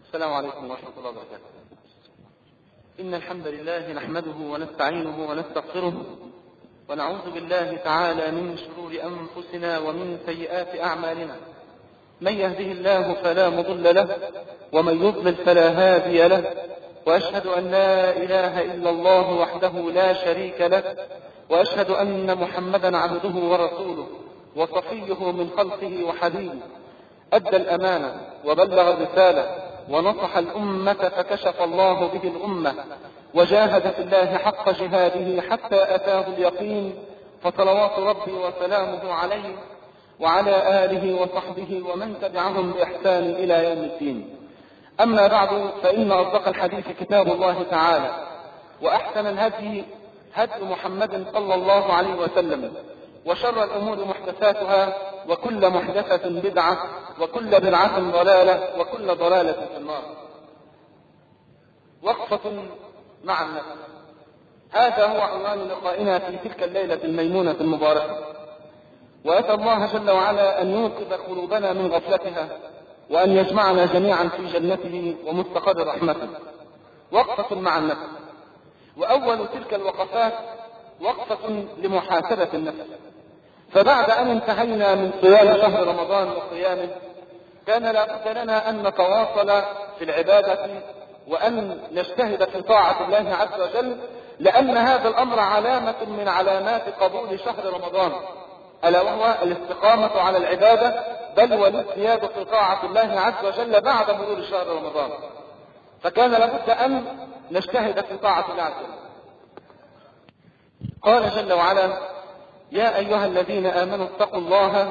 السلام عليكم ورحمة الله وبركاته إن الحمد لله نحمده ونستعينه ونستغفره ونعوذ بالله تعالى من شرور أنفسنا ومن سيئات أعمالنا من يهده الله فلا مضل له ومن يضلل فلا هادي له وأشهد أن لا إله إلا الله وحده لا شريك له وأشهد أن محمدا عبده ورسوله وصفيه من خلقه وحبيبه أدى الأمانة وبلغ الرسالة ونصح الأمة فكشف الله به الأمة وجاهد في الله حق جهاده حتى أتاه اليقين فصلوات ربي وسلامه عليه وعلى آله وصحبه ومن تبعهم بإحسان إلى يوم الدين أما بعد فإن أصدق الحديث كتاب الله تعالى وأحسن الهدي هدي محمد صلى الله عليه وسلم وشر الأمور محدثاتها وكل محدثة بدعة وكل بدعة ضلالة وكل ضلالة في النار وقفة مع النفس هذا هو عنوان لقائنا في تلك الليلة الميمونة المباركة وأسأل الله جل وعلا أن يوقظ قلوبنا من غفلتها وأن يجمعنا جميعا في جنته ومستقر رحمته وقفة مع النفس وأول تلك الوقفات وقفة لمحاسبة النفس فبعد أن انتهينا من صيام شهر رمضان وصيامه كان لا بد لنا أن نتواصل في العبادة وأن نجتهد في طاعة الله عز وجل لأن هذا الأمر علامة من علامات قبول شهر رمضان ألا وهو الاستقامة على العبادة بل والازدياد في طاعة الله عز وجل بعد مرور شهر رمضان فكان لابد أن نجتهد في طاعة الله عز وجل قال جل وعلا يا أيها الذين آمنوا اتقوا الله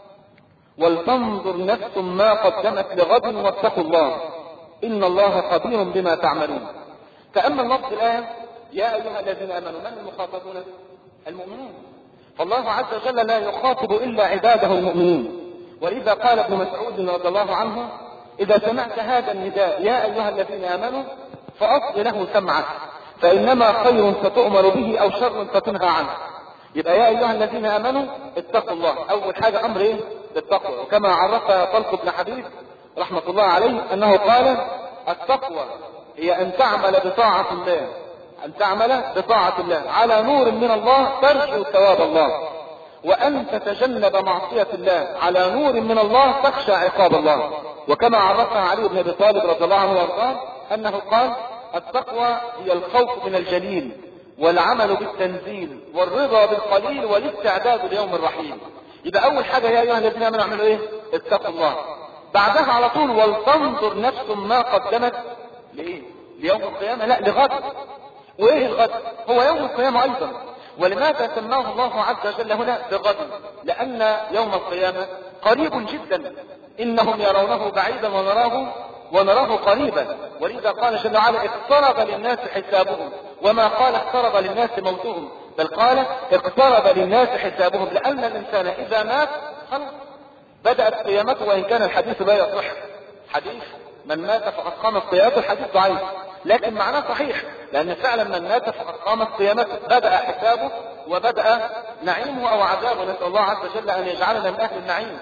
ولتنظر نفس ما قدمت لغد واتقوا الله إن الله خبير بما تعملون تأمل لفظ الآية يا أيها الذين آمنوا من المخاطبون المؤمنون فالله عز وجل لا يخاطب إلا عباده المؤمنين ولذا قال ابن مسعود رضي الله عنه إذا سمعت هذا النداء يا أيها الذين آمنوا فأصل له سمعك فإنما خير ستؤمر به أو شر ستنهى عنه يبقى يا أيها الذين آمنوا اتقوا الله أول حاجة أمر إيه؟ التقوى وكما عرفها طلق بن حبيب رحمة الله عليه أنه قال التقوى هي أن تعمل بطاعة الله أن تعمل بطاعة الله على نور من الله ترجو ثواب الله وأن تتجنب معصية الله على نور من الله تخشى عقاب الله وكما عرفها علي بن أبي طالب رضي الله عنه وارضاه أنه قال التقوى هي الخوف من الجليل والعمل بالتنزيل والرضا بالقليل والاستعداد ليوم الرحيل يبقى أول حاجة يا أيها الذين آمنوا اعملوا إيه؟ اتقوا الله بعدها على طول ولتنظر نفس ما قدمت لإيه؟ ليوم القيامة لا لغد وإيه الغد؟ هو يوم القيامة أيضا ولماذا سماه الله عز وجل هنا بغد؟ لأن يوم القيامة قريب جدا إنهم يرونه بعيدا ونراه ونراه قريبا ولذا قال جل وعلا اقترب للناس حسابهم وما قال اقترب للناس موتهم بل قال اقترب للناس حسابهم لأن الإنسان إذا مات خلاص بدأت قيامته وإن كان الحديث لا يصح حديث من مات فقد قامت قيامته الحديث ضعيف لكن معناه صحيح لأن فعلا من مات فقد قامت قيامته بدأ حسابه وبدأ نعيمه أو عذابه نسأل الله عز وجل أن يجعلنا من أهل النعيم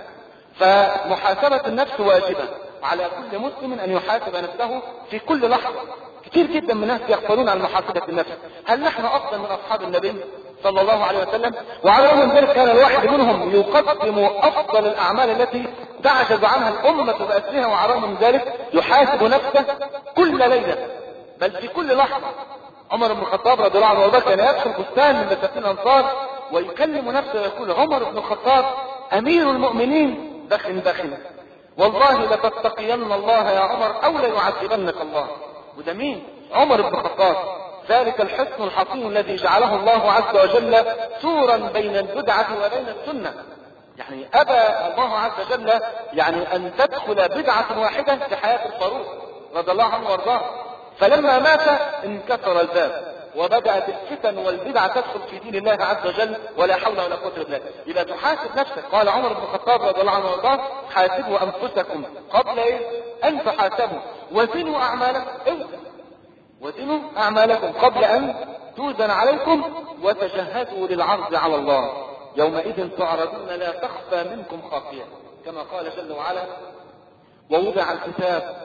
فمحاسبة النفس واجبة على كل مسلم أن يحاسب نفسه في كل لحظة كثير جدا من الناس يغفلون عن محاسبة النفس هل نحن أفضل من أصحاب النبي صلى الله عليه وسلم وعلى الرغم من ذلك كان الواحد منهم يقدم أفضل الأعمال التي تعجز عنها الأمة بأسرها وعلى الرغم من ذلك يحاسب نفسه كل ليلة بل في كل لحظة عمر بن الخطاب رضي الله عنه كان يدخل بستان من بساتين الأنصار ويكلم نفسه ويقول عمر بن الخطاب أمير المؤمنين بخن بخن والله لتتقين الله يا عمر أو ليعذبنك الله وده مين عمر بن الخطاب ذلك الحسن الحصين الذي جعله الله عز وجل سورا بين البدعة وبين السنة يعني أبى الله عز وجل يعني أن تدخل بدعة واحدة في حياة الفاروق رضي الله عنه وارضاه فلما مات انكسر الباب وبدأت الفتن والبدع تدخل في دين الله عز وجل ولا حول ولا قوة إلا بالله إذا تحاسب نفسك قال عمر بن الخطاب رضي الله عنه وارضاه حاسبوا أنفسكم قبل إيه؟ أن تحاسبوا وزنوا أعمالكم اوزن وزنوا أعمالكم قبل أن توزن عليكم وتجهزوا للعرض على الله يومئذ تعرضون لا تخفى منكم خافية كما قال جل وعلا ووضع الكتاب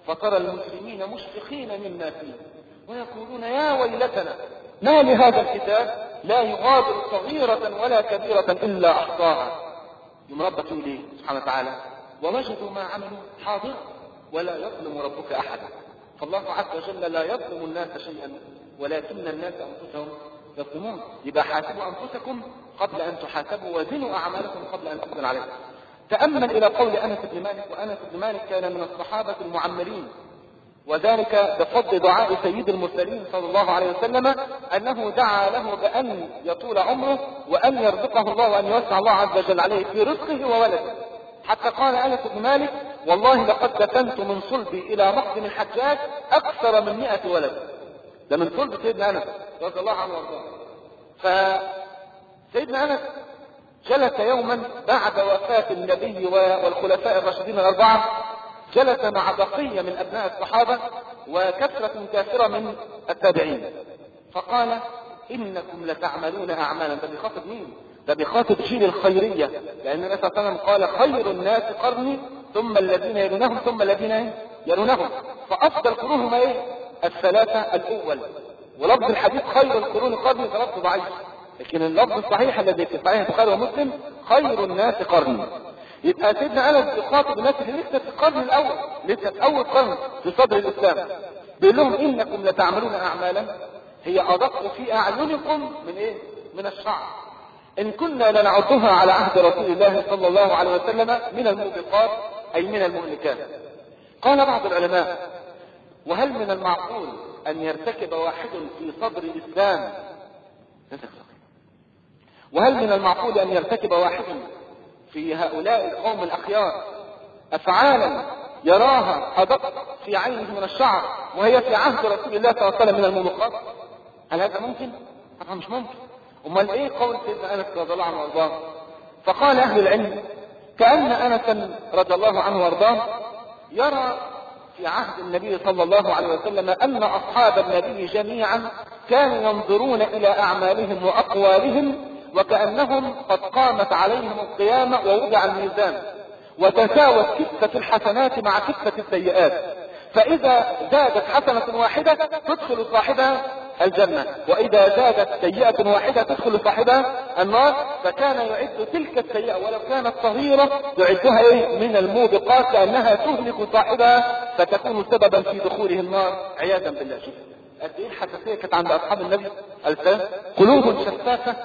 فترى المسلمين مشفقين مما فيه ويقولون يا ويلتنا ما لهذا الكتاب لا يغادر صغيرة ولا كبيرة إلا أحصاها يوم ربك يقول إيه سبحانه وتعالى ووجدوا ما عملوا حاضر ولا يظلم ربك أحدا فالله عز وجل لا يظلم الناس شيئا ولكن الناس أنفسهم يظلمون يبقى حاسبوا أنفسكم قبل أن تحاسبوا وزنوا أعمالكم قبل أن تقبل عليكم تأمل إلى قول أنس بن مالك وأنس بن مالك كان من الصحابة المعمرين وذلك بفضل دعاء سيد المرسلين صلى الله عليه وسلم أنه دعا له بأن يطول عمره وأن يرزقه الله وأن يوسع الله عز وجل عليه في رزقه وولده حتى قال أنس بن مالك والله لقد دفنت من صلبي إلى مقدم الحجاج أكثر من مئة ولد ده من صلب سيدنا أنس رضي الله عنه وارضاه فسيدنا أنس جلس يوما بعد وفاة النبي والخلفاء الراشدين الأربعة جلس مع بقية من أبناء الصحابة وكثرة كافرة من التابعين فقال إنكم لتعملون أعمالا ده بيخاطب مين؟ ده بيخاطب جيل الخيرية لأن النبي صلى الله عليه وسلم قال خير الناس قرني ثم الذين يلونهم ثم الذين يلونهم فأفضل قرونهم إيه؟ الثلاثة الأول ولفظ الحديث خير القرون قرني ده لفظ ضعيف لكن اللفظ الصحيح الذي في صحيح البخاري ومسلم خير الناس قرني يبقى سيدنا انس يخاطب الناس اللي لسه في القرن الاول لسه في اول قرن في صدر الاسلام بيقول لهم انكم لتعملون اعمالا هي ادق في اعينكم من ايه؟ من الشعر ان كنا لنعدها على عهد رسول الله صلى الله عليه وسلم من الموبقات اي من المهلكات قال بعض العلماء وهل من المعقول ان يرتكب واحد في صدر الاسلام وهل من المعقول ان يرتكب واحد في هؤلاء القوم الأخيار أفعالا يراها أدق في عينه من الشعر وهي في عهد رسول الله صلى الله عليه وسلم من الموبقات هل هذا ممكن؟ طبعا مش ممكن امال ايه قول سيدنا انس رضي الله عنه وارضاه فقال اهل العلم كان انسا رضي الله عنه وارضاه يرى في عهد النبي صلى الله عليه وسلم ان اصحاب النبي جميعا كانوا ينظرون الى اعمالهم واقوالهم وكأنهم قد قامت عليهم القيامة ووضع الميزان وتساوت كفة الحسنات مع كفة السيئات فإذا زادت حسنة واحدة تدخل صاحبها الجنة وإذا زادت سيئة واحدة تدخل صاحبها النار فكان يعد تلك السيئة ولو كانت صغيرة يعدها إيه من الموبقات كأنها تهلك صاحبها فتكون سببا في دخوله النار عياذا بالله شوف قد ايه الحساسية كانت عند أصحاب النبي الفهم قلوب شفافة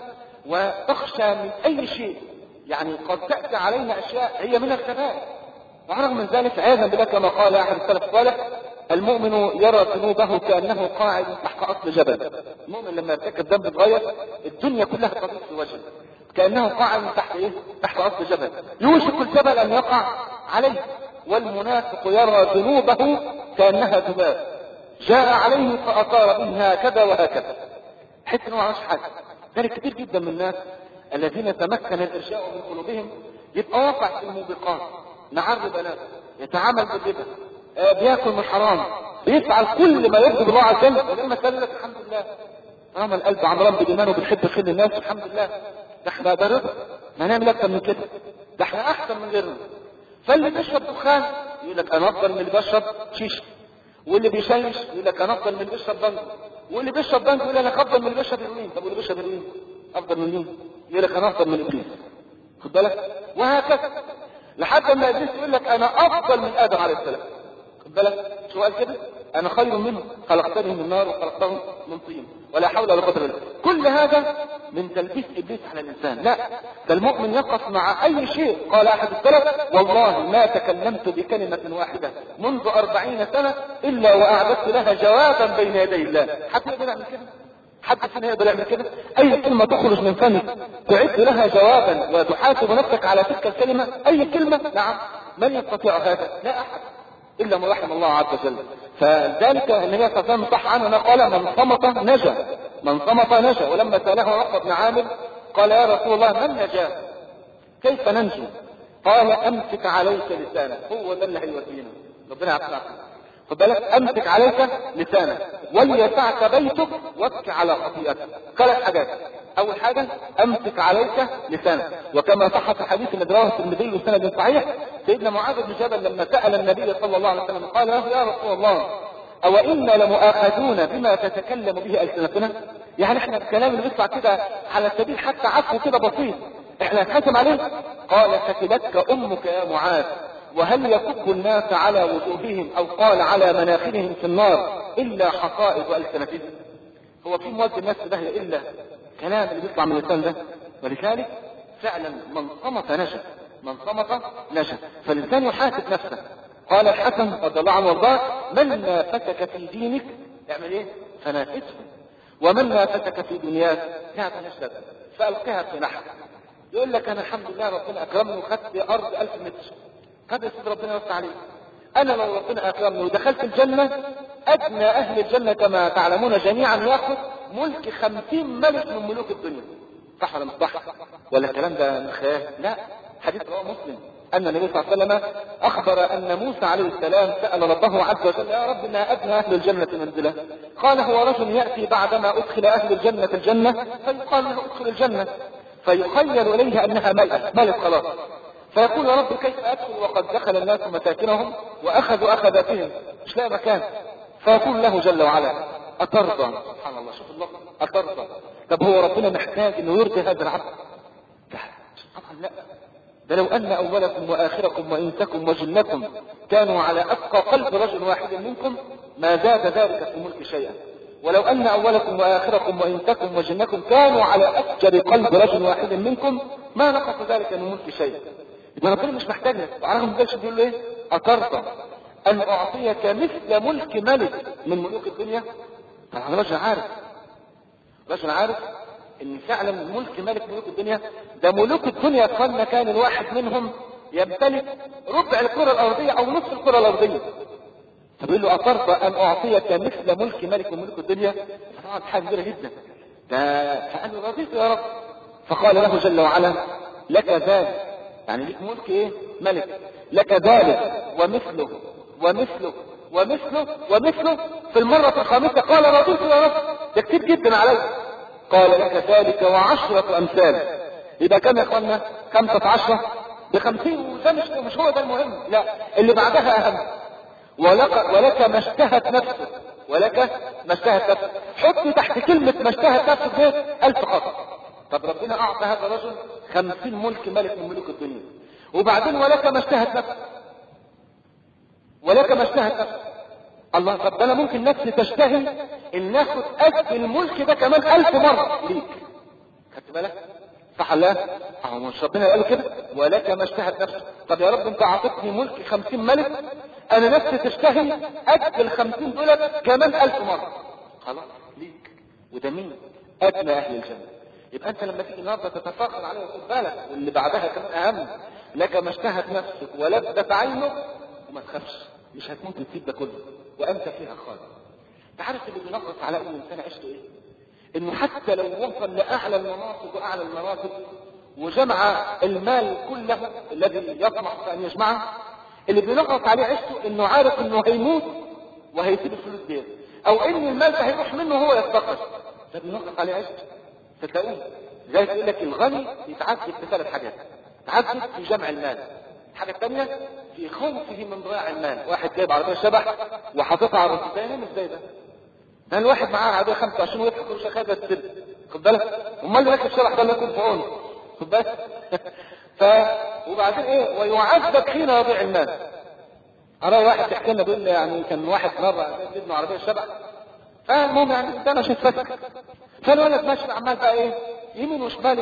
وتخشى من أي شيء يعني قد تأتي علينا أشياء هي من الكبائر ورغم من ذلك عياذا بالله كما قال أحد السلف الصالح المؤمن يرى ذنوبه كأنه قاعد تحت أصل جبل المؤمن لما يرتكب ذنب صغير الدنيا كلها تضيق في وجهه كأنه قاعد تحت إيه؟ تحت أصل جبل يوشك الجبل أن يقع عليه والمنافق يرى ذنوبه كأنها ذباب جاء عليه فأطار به هكذا وهكذا حتى انه ما حاجة ذلك كثير جدا من الناس الذين تمكن الارجاء من قلوبهم يبقى واقع في الموبقات مع الربا يتعامل بالربا آه بياكل من حرام بيفعل كل ما يرضي الله عز وجل ولما قال لك الحمد لله طالما القلب عمران بالايمان وبنحب خير الناس الحمد لله ده احنا ده رضا ما هنعمل اكتر من كده ده احنا احسن من غيرنا فاللي بيشرب دخان يقول لك انا افضل من اللي بيشرب شيشه واللي بيشيش يقول لك انا افضل من اللي بيشرب بنجو واللي بيشرب بنجو يقول لك افضل من اللي بيشرب هيروين طب واللي بيشرب هيروين افضل من مين يقول لك انا افضل من ابليس خد بالك وهكذا لحد ما ابليس يقول لك انا افضل من ادم عليه السلام خد بالك شو قال كده انا خير منه خلقتني من نار وخلقته من طين ولا حول ولا قوه الا بالله كل هذا من تلبيس ابليس على الانسان لا ده المؤمن يقف مع اي شيء قال احد السلف والله ما تكلمت بكلمه واحده منذ أربعين سنه الا واعددت لها جوابا بين يدي الله حد يقدر يعمل كده حد فينا يقدر يعمل كده اي كلمه تخرج من فمك تعد لها جوابا وتحاسب نفسك على تلك الكلمه اي كلمه نعم من يستطيع هذا لا احد الا من رحم الله عز وجل فذلك النبي صلى الله عليه وسلم صح عنه قال من صمت نجا من صمت نجا ولما ساله عقبه بن عامر قال يا رسول الله من نجا كيف ننجو قال امسك عليك لسانك هو ده اللي هيودينا ربنا يعطينا خد بالك امسك عليك لسانك وليسعك بيتك وابك على خطيئتك ثلاث حاجات اول حاجه امسك عليك لسانك وكما صح في حديث الذي رواه الترمذي بسند صحيح سيدنا معاذ بن جبل لما سال النبي صلى الله عليه وسلم قال له يا رسول الله او انا لمؤاخذون بما تتكلم به السنتنا يعني احنا الكلام اللي بيطلع كده على سبيل حتى عفو كده بسيط احنا هنحاسب عليه قال ثكلتك امك يا معاذ وهل يكب الناس على وجوههم او قال على مناخرهم في النار الا حصائد السنتهم هو في مواد الناس ده الا كلام اللي بيطلع من اللسان ده ولذلك فعلا من صمت نجا من صمت نجا فالانسان يحاسب نفسه قال الحسن رضي الله عنه وارضاه من نافتك في دينك اعمل ايه؟ فنافسه ومن نافتك في دنياك لا تنشد فالقها في نحر يقول لك انا الحمد لله ربنا اكرمني وخدت ارض ألف متر هذا يا سيدي ربنا يوسع عليك انا لو ربنا اكرمني ودخلت الجنه ادنى اهل الجنه كما تعلمون جميعا ياخذ ملك خمسين ملك من ملوك الدنيا صح ولا مش صح ولا الكلام ده من خيال لا حديث رواه مسلم ان النبي صلى الله عليه وسلم اخبر ان موسى عليه السلام سال ربه عز وجل يا رب ما ادنى اهل الجنه منزله قال هو رجل ياتي بعدما ادخل اهل الجنه الجنه فيقال له ادخل الجنه فيخيل اليه انها ملأ ملك خلاص فيقول يا رب كيف ادخل وقد دخل الناس مساكنهم واخذوا اخذاتهم مش لاقي مكان فيقول له جل وعلا اترضى سبحان الله شوف الله اترضى طب هو ربنا محتاج انه يرضي هذا العبد لا طبعا لا ده لو ان اولكم واخركم وانسكم وجنكم كانوا على اتقى قلب رجل واحد منكم ما زاد ذلك في ملك شيئا ولو ان اولكم واخركم وانسكم وجنكم كانوا على افجر قلب رجل واحد منكم ما نقص ذلك من ملك شيئا يبقى ربنا مش محتاج لك وعلى ذلك بيقول له ايه اترضى ان اعطيك مثل ملك ملك من ملوك الدنيا طبعا رجل عارف رجل عارف ان فعلا ملك ملك ملوك الدنيا ده ملوك الدنيا كان كان الواحد منهم يمتلك ربع الكرة الارضية او نصف الكرة الارضية فبيقول له اطرت ان اعطيك مثل ملك ملك من ملوك الدنيا طبعا حاجة كبيرة جدا ده فقال رضيت يا رب فقال له جل وعلا لك ذلك يعني ليك ملك ايه ملك لك ذلك ومثله ومثله ومثله ومثله في المرة الخامسة قال رضيت يا رب ده كتير جدا علي قال لك ذلك وعشرة أمثال يبقى كم يا اخوانا خمسة عشرة بخمسين وده مش مش هو ده المهم لا اللي بعدها أهم ولك ولك ما اشتهت نفسك ولك ما اشتهت نفسك حط تحت كلمة ما اشتهت نفسك دي ألف خط طب ربنا أعطى هذا الرجل خمسين ملك ملك من ملوك الدنيا وبعدين ولك ما اشتهت نفسك ولك ما اشتهت نفسك الله طب انا ممكن نفسي تشتهي ان ناخد قد الملك ده كمان الف مرة ليك خدت بالك صح لا اهو مش ربنا قال كده ولك ما اشتهت نفسك طب يا رب انت اعطيتني ملك خمسين ملك انا نفسي تشتهي قد الخمسين دولت كمان الف مرة خلاص ليك وده مين ادنى اهل الجنة يبقى انت لما تيجي النهارده تتفاخر عليه وخد بالك واللي بعدها كمان اهم لك ما اشتهت نفسك ولذت عينك وما تخافش مش هتموت وتسيب ده كله وانت فيها خالد انت عارف اللي بينقص على اي انسان عشته ايه انه حتى لو وصل لاعلى المناصب واعلى المراتب وجمع المال كله الذي يطمح في ان يجمعه اللي بينقص عليه عشته انه عارف انه هيموت وهيسيب الفلوس دي او ان المال ده هيروح منه هو يفتقر ده بينقص عليه عشته تصدقوني زي يقول لك الغني يتعذب في ثلاث حاجات تعذب في جمع المال الحاجة الثانية في خوفه من ضياع المال واحد جايب عربية شبح وحاططها على الرصيدين ازاي ده ده الواحد معاه عربية 25 ويضحك كل شيء خد السر خد بالك امال اللي راكب شبح ده اللي يكون في عونه خد بالك ف وبعدين ايه ويعذب حين يضيع المال أرى واحد بيحكي لنا بيقول لي يعني كان واحد مرة ابنه عربية شبح فالمهم يعني ده مش يتفسح فالولد ماشي عمال بقى ايه يمين وشمال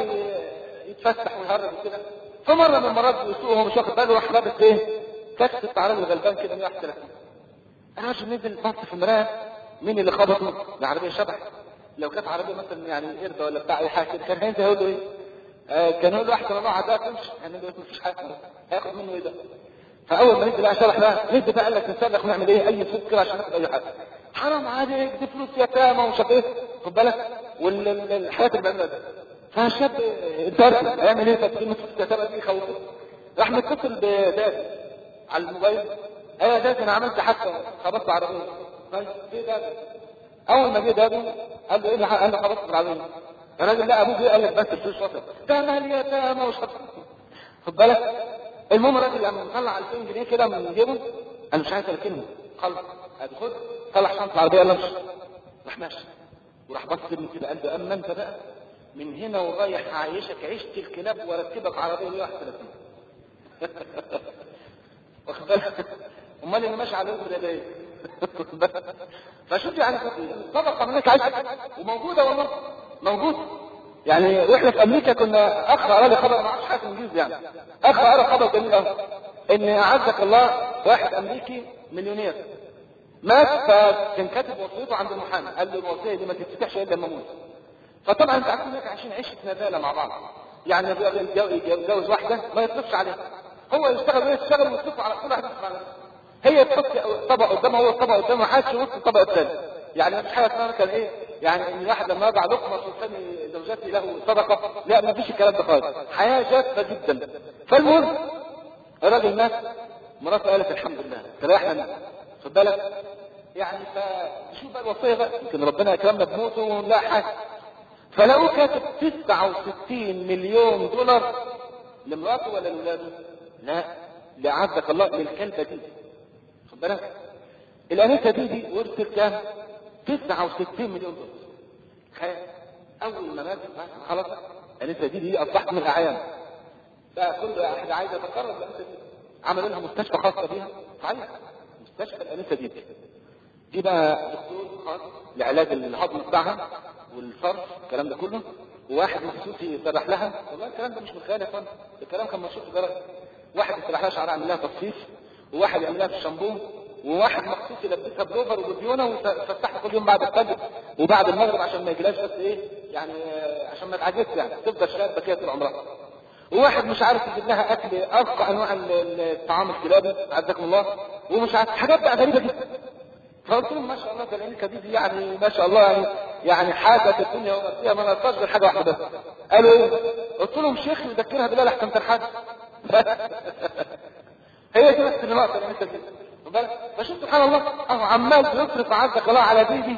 يتفسح ويهرب وكده فمرة من المرات بيسوق وهو مش واخد باله راح لابس ايه تاكسي بتاع راجل غلبان كده 130 الراجل نزل بص في المرايه مين اللي خبطه؟ العربية شبح لو كانت عربية مثلا يعني قرده ولا بتاع اي حاجة كده كان هينزل يقول له ايه؟ آه كان يقول له احسن الله عداك امشي يعني ما فيش حاجة هياخد منه ايه ده؟ فاول ما نزل بقى شبح بقى نزل بقى قال لك نصرخ ونعمل ايه؟ اي صوت كده عشان ناخد اي حاجة حرام عليك دي فلوس يتامى ومش عارف ايه خد بالك والحاجات اللي بيعملها ده فالشاب اتدرب هيعمل ايه تسليم فلوس يتامى دي يخوفه راح متصل بداد على الموبايل ايوه يا داد انا عملت حادثه خبطت عربيه طيب ايه ده اول ما جه دادو قال له ايه اللي قال له خبطت في العربيه الراجل لا ابوه جه قال لك بس الفلوس وصل ده مال يتامى ومش خد بالك المهم الراجل لما طلع 2000 جنيه كده من جيبه انا مش عايز اركنهم خلص خد طلع شنطه العربيه قال امشي راح ماشي وراح بص ابني كده قال له اما انت بقى من هنا ورايح هعيشك عيشه الكلاب واركبك عربيه 131 واخد بالك امال اللي ماشي على الوزن ده ايه فشوف يعني طبقه من الناس عايشه وموجوده والله موجود يعني واحنا في امريكا كنا اخ قرا لي خبر ما اعرفش حاجه انجليزي يعني اخ قرا خبر جميل قوي ان اعزك الله واحد امريكي مليونير مات فكان كاتب وصيته عند المحامي قال له الوصيه دي ما تتفتحش الا لما اموت فطبعا انت عارف انك عشان عيشه ندالة مع بعض يعني يتجوز واحده ما يصرفش عليها هو يشتغل وهي تشتغل ويصرفوا على كل واحد يصرف على هي تحط طبق قدامها هو الطبق قدامه حاسس يوصل الطبق الثاني يعني مش حاجه اسمها كان ايه يعني ان الواحد لما يضع لقمه والثاني زوجتي له صدقه لا ما فيش الكلام ده خالص حياه جافه جدا فالمهم الراجل مات مراته قالت الحمد لله تريحنا خد بالك يعني فشوف بقى الوصيه بقى يمكن ربنا يكرمنا بموته ونلاقي حاجه فلقوه كاتب 69 مليون دولار لمراته ولا لاولاده؟ لا لعزك الله للكلبه دي خد بالك الانسه دي دي ورثت كام؟ 69 مليون دولار اول ما مات خلاص الانسه دي دي اصبحت من الاعيان بقى كل واحد عايز يتقرب الانسه دي عملوا لها مستشفى خاصه بيها صحيح مستشفى الانسه دي دي بقى دكتور خاص لعلاج الهضم بتاعها والصرف الكلام ده كله وواحد مخصوص يسرح لها والله الكلام ده مش من خيال يا فندم الكلام كان مشهور في جرس واحد يسرح لها شعرها يعمل لها تصفيف وواحد يعمل لها في الشامبو وواحد مخصوص يلبسها بلوفر وبديونه ويفتحها كل يوم بعد الفجر وبعد المغرب عشان ما يجيلاش بس ايه يعني عشان ما تعجزش يعني تفضل شابه كده طول عمرها وواحد مش عارف يجيب لها اكل ارقى انواع الطعام الكلابي عزكم الله ومش عارف حاجات بقى غريبه جدا فقلت لهم ما شاء الله ده العلكه دي يعني ما شاء الله يعني يعني حاجه في الدنيا وما فيها ما نلقاش غير حاجه واحده بس قالوا ايه؟ قلت لهم شيخ يذكرها بالله لحسن ترحل هي دي بس اللي ناقصه العلكه دي فشوف سبحان الله اهو عمال بيصرف عزك الله على دي دي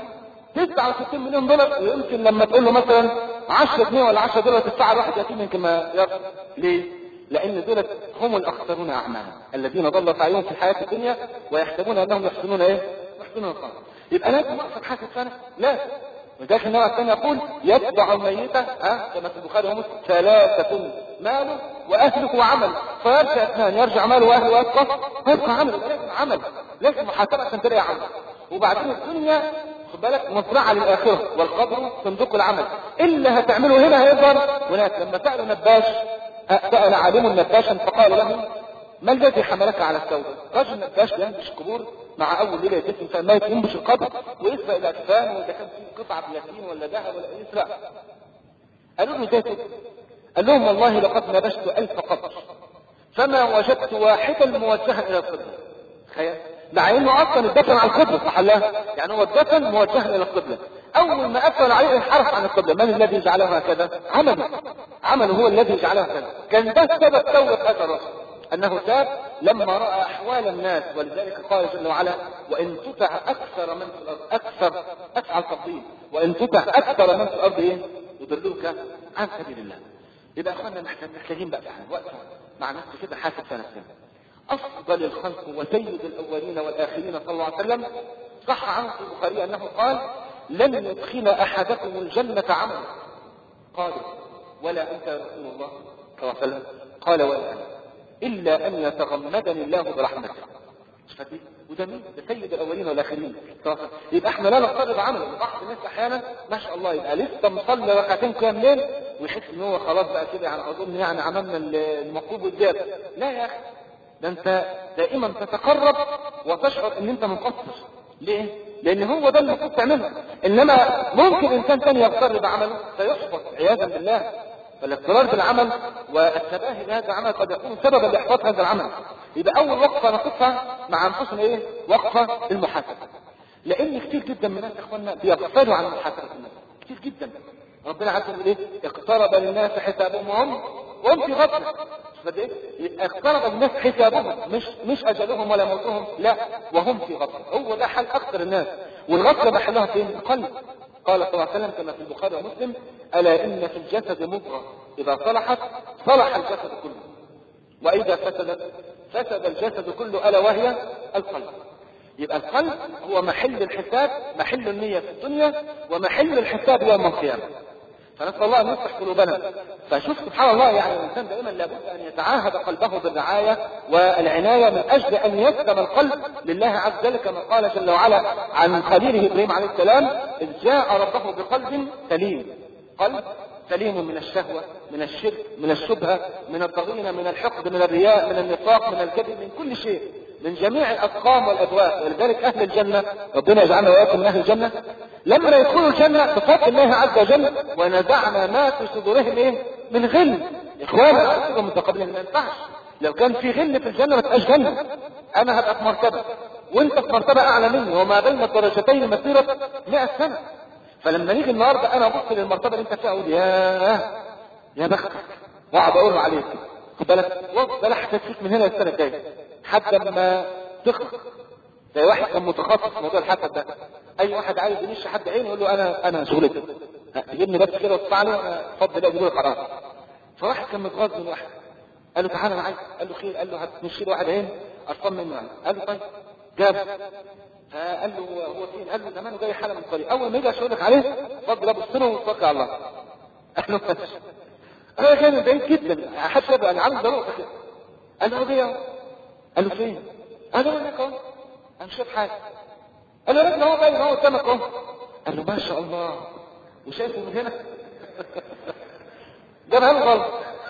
69 مليون دولار ويمكن لما تقول له مثلا 10 جنيه ولا 10 دولار تدفع لواحد يتيم يمكن ما يرضى ليه؟ لان دول هم الاخسرون اعمالا الذين ضل سعيهم في الحياه الدنيا ويحسبون انهم يحسنون ايه؟ يحسنون صنعا يبقى لازم اقصد حاجه ثانيه لا ولذلك النوع الثاني يقول يتبع الميت ها كما في البخاري ومسلم ثلاثة ماله واهله وعمل فيرجع اثنان يرجع ماله واهله ويبقى ويبقى عمل لازم عمل لازم محاسبة عشان تلاقي عمل وبعدين الدنيا خد بالك مزرعة للآخرة والقبر صندوق العمل إلا هتعمله هنا هيظهر هناك لما سأل نباش سأل عالم نباشا فقال له ما الذي حملك على السوداء؟ رجل نباش ينبش القبور مع اول ليله يتم فما ينبش القبر ويسرق الاكفان واذا كان في قطعه بلاتين ولا ذهب ولا يسرق. قالوا له ازاي قال لهم والله لقد نبشت ألف قبر فما وجدت واحدا موجها الى القبله. تخيل مع انه اصلا الدفن على القبله صح لا؟ يعني هو الدفن موجها الى القبله. اول ما اقبل عليه انحرف عن القبله، من الذي جعله هكذا؟ عمله. عمله هو الذي جعله هكذا. كان ده سبب توبه هذا الرجل. انه تاب لما راى احوال الناس ولذلك قال جل وعلا وان تطع اكثر من في الارض اكثر افعل تفضيل وان تطع اكثر من في الارض ايه؟ يضلوك عن سبيل الله. يبقى اخوانا محتاجين بقى فعلا وقت مع نفسي كده حاسب في نفسنا. افضل الخلق وسيد الاولين والاخرين صلى الله عليه وسلم صح عنه في البخاري انه قال لن يدخل احدكم الجنه عملا قال ولا انت يا رسول الله صلى الله عليه وسلم قال ولا انا الا ان يتغمدني الله برحمته فدي وده مين؟ ده سيد الاولين والاخرين يبقى احنا لا نفترض عمله بعض الناس احيانا ما شاء الله يبقى لسه مصلي ركعتين قيام ليل ويحس ان هو خلاص بقى كده يعني اظن يعني عملنا المطلوب والزياده لا يا اخي ده انت دائما تتقرب وتشعر ان انت مقصر ليه؟ لان هو ده اللي المفروض تعمله انما ممكن انسان ثاني يغتر بعمله فيحبط عياذا بالله فالاضطرار بالعمل والتباهي بهذا العمل قد يكون سببا لاحباط هذا العمل يبقى اول وقفه نقفها مع انفسنا ايه؟ وقفه المحاسبه لان كتير جدا من الناس يا اخوانا بيغفلوا عن محاسبه النفس كتير جدا ربنا عز وجل ايه؟ اقترب للناس حسابهم وهم وهم في غفله فدي اقترب الناس حسابهم مش مش اجلهم ولا موتهم لا وهم في غفله هو ده حال اكثر الناس والغفله محلها فين؟ القلب قال صلى الله عليه وسلم كما في البخاري ومسلم ألا إن في الجسد مضغة إذا صلحت صلح الجسد كله وإذا فسدت فسد الجسد كله ألا وهي القلب يبقى القلب هو محل الحساب محل النية في الدنيا ومحل الحساب يوم القيامة فنسأل الله أن يصلح قلوبنا فشوف سبحان الله يعني الإنسان دائما لابد أن يتعاهد قلبه بالرعاية والعناية من أجل أن يسلم القلب لله عز وجل كما قال جل وعلا عن خليله إبراهيم عليه السلام إذ جاء ربه بقلب سليم قلب سليم من الشهوة من الشرك من الشبهة من الضغينة من الحقد من الرياء من النفاق من الكذب من كل شيء من جميع الأسقام والأدواء ولذلك أهل الجنة ربنا يجعلنا وإياكم من أهل الجنة لما يدخلوا الجنة بفضل الله عز وجل ونزعنا ما في صدورهم إيه؟ من غل إخوانا أصدقوا متقابلين ما ينفعش لو كان في غل في الجنة ما تبقاش جنة أنا هبقى في مرتبة وأنت في مرتبة أعلى مني وما بين الدرجتين مسيرة 100 سنة فلما نيجي النهارده أنا أبص للمرتبة اللي أنت فيها أقول ياه يا بختك وأقعد أقول عليك خد بالك وافضل أحسن فيك من هنا للسنة الجاية حتى لما تخلص زي واحد كان متخصص في موضوع الحسد ده اي واحد عايز يمشي حد عينه يقول له انا انا شغلتي تجيبني بس كده وتدفع لي وانا اتفضل اجيب له قرار فواحد كان متغاظ من واحد قال له تعالى انا عايز قال له خير قال له هتمشي له واحد عين قرفان منه يعني قال له طيب جاب فقال له هو فين قال له زمانه جاي حاله من الطريق اول ما يجي اشاور لك عليه اتفضل ابص له وتوكل على الله قال له ماشي انا كان بعيد جدا حتى انا عامل ضروره كده قال له هو جاي قال له فين؟ قال له هناك اهو انا مش شايف حاجه قال له راجل هو باين اهو قدامك اهو قال له ما شاء الله وشايفه من هنا جابها له غلط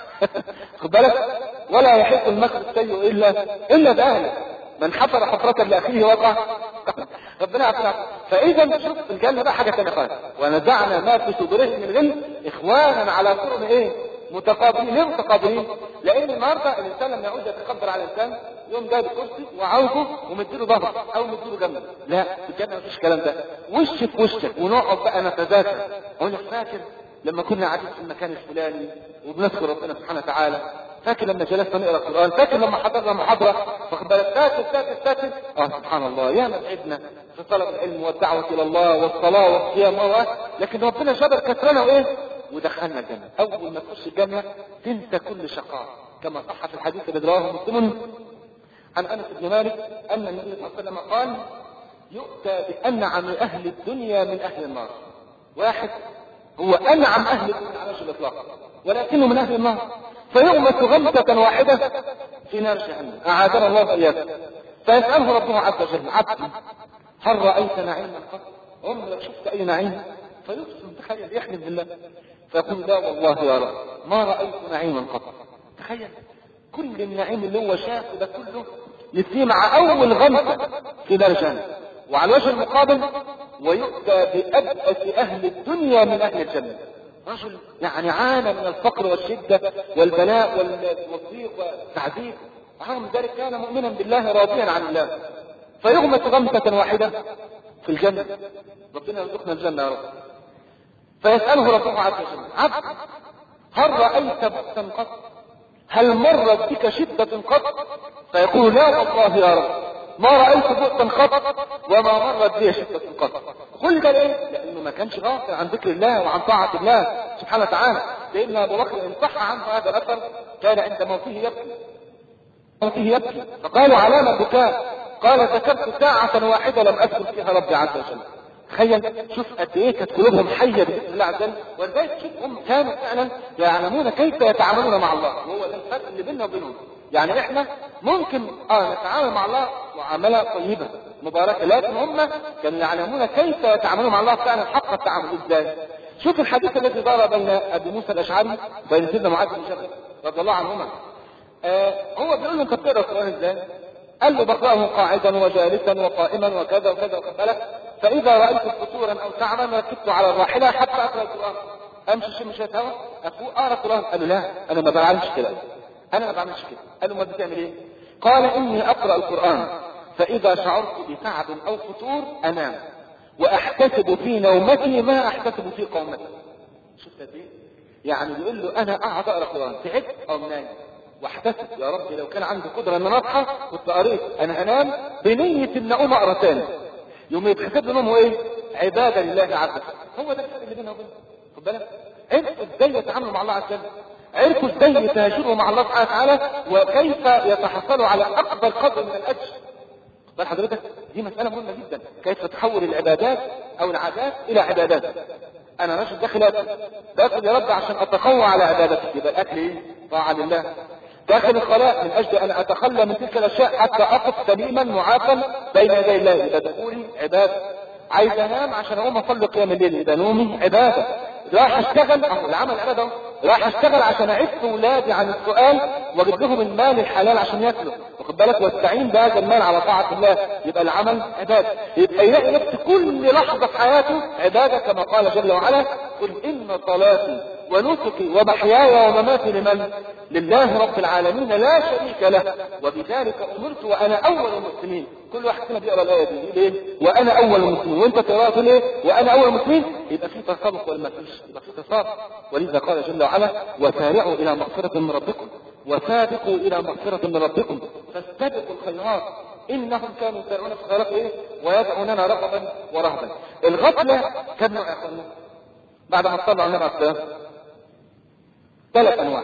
خد بالك ولا يحق المكر السيء الا الا باهله من حفر حفرة لاخيه وقع ربنا يعافينا فاذا شوف الجنه بقى حاجه ثانيه خالص ونزعنا ما في صدورهم من غل اخوانا على سرر ايه متقابلين ليه متقابلين؟ لان النهارده الانسان لما يعود يتقدر على الانسان يوم جايب كرسي وعاوزه ومديله ظهر او مديله جنب لا في الجنه مفيش الكلام ده وش في وشك ونقعد بقى نتذاكر اقول لك فاكر لما كنا قاعدين في المكان الفلاني وبنذكر ربنا سبحانه وتعالى فاكر لما جلسنا نقرا القران فاكر لما حضرنا محاضره واخد بالك فاكر فاكر فاكر اه سبحان الله يا ما تعبنا في طلب العلم والدعوه الى الله والصلاه والصيام و لكن ربنا جبر كسرنا وايه ودخلنا الجنه اول ما تخش الجنه تنسى كل شقاء كما صح في الحديث الذي رواه مسلم عن انس بن مالك ان النبي صلى الله عليه وسلم قال يؤتى بانعم اهل الدنيا من اهل النار واحد هو انعم اهل الدنيا على وجه الاطلاق ولكنه من اهل النار فيغمس غمسة واحدة في نار جهنم أعاذنا الله وإياكم فيسأله ربه عز وجل عبدي هل رأيت نعيما قط؟ عمرك شفت أي نعيم؟ فيقسم تخيل يحلف بالله فيقول لا والله يا رب ما رأيت نعيما قط تخيل كل النعيم اللي هو شافه ده كله يسير مع أول غمسة في نار جهنم وعلى الوجه المقابل ويؤتى بأبأس أهل الدنيا من أهل الجنة رجل يعني عانى من الفقر والشدة والبلاء والضيق والتعذيب رغم ذلك كان مؤمنا بالله راضيا عن الله فيغمس غمسة واحدة في الجنة ربنا يرزقنا الجنة يا رب فيسأله ربه عز وجل عبد هل رأيت بؤسا قط؟ هل مرت بك شدة قط؟ فيقول لا والله يا رب ما رأيت بؤسا قط وما مرت بي شدة قط كل ده ليه؟ لأنه ما كانش غافل عن ذكر الله وعن طاعة الله سبحانه وتعالى لأن أبو بكر إن صح عنه هذا الأثر كان عند موته يبكي موته يبكي فقالوا علامة البكاء قال ذكرت ساعة واحدة لم أذكر فيها ربي عز وجل تخيل شوف قد ايه كانت قلوبهم حيه باذن الله عز وجل ولذلك شوف هم كانوا فعلا يعلمون كيف يتعاملون مع الله وهو ده الفرق اللي بيننا وبينهم يعني احنا ممكن اه نتعامل مع الله معامله طيبه مباركه لكن هم كانوا يعلمون كيف يتعاملون مع الله فعلا حق التعامل ازاي شوف الحديث الذي دار بين ابي موسى الاشعري وبين سيدنا معاذ بن جبل رضي الله عنهما آه هو بيقول له انت بتقرا القران ازاي؟ قال له بقراه قاعدا وجالسا وقائما وكذا وكذا وخد بالك فاذا رايت فتورا او تعبا ركبت على الراحله حتى اقرا القران امشي شم شويه هوا افوق اقرا القران قال له لا انا ما بعملش كده انا ما بعملش كده قال له ما بتعمل ايه؟ قال اني اقرا القران فاذا شعرت بتعب او فتور انام واحتسب في نومتي ما احتسب في قومتي شفت قد ايه؟ يعني بيقول له انا اقعد اقرا القران تعبت او نايم واحتسب يا رب لو كان عندي قدره ان انا اصحى كنت قريت انا هنام بنيه ان اقوم اقرا تاني يوم يتحسب له نومه ايه؟ عباده لله عز وجل هو ده الفرق اللي بيننا وبينه خد بالك عرفوا ازاي يتعاملوا مع الله عز وجل عرفوا ازاي يتهاجروا مع الله سبحانه وتعالى وكيف يتحصلوا على اكبر قدر من الاجر بل حضرتك دي مسألة مهمة جدا كيف تحول العبادات او العادات الى عبادات انا ماشي داخل اكل باكل يا رب عشان اتقوى على عبادتك يبقى الاكل ايه طاعة لله داخل الخلاء من اجل ان اتخلى من تلك الاشياء حتى اقف سليما معافا بين يدي الله يبقى تقولي عبادة عايز انام عشان اقوم اصلي قيام الليل يبقى نومي عبادة راح اشتغل اهو العمل عبادة اهو راح اشتغل عشان اعف ولادي عن السؤال واجيب لهم المال الحلال عشان ياكلوا واخد بالك واستعين بهذا المال على طاعة الله يبقى العمل عبادة يبقى يلاقي نفسه كل لحظة في حياته عبادة كما قال جل وعلا قل ان صلاتي ونسكي ومحياي ومماتي لمن لله رب العالمين لا شريك له وبذلك امرت وانا اول المسلمين كل واحد فينا بيقرا الايه دي يقول ايه وانا اول المسلمين وانت تقراها تقول ايه وانا اول المسلمين يبقى في تسابق ولا ما فيش يبقى في تسابق ولذا قال جل وعلا وسارعوا الى مغفره من ربكم وسابقوا الى مغفره من ربكم فاستبقوا الخيرات انهم كانوا يسارعون في الخيرات ايه ويدعوننا رغبا ورهبا الغفله كم نوع يا اخوانا بعد ما صلوا على النبي عليه الصلاه ثلاث انواع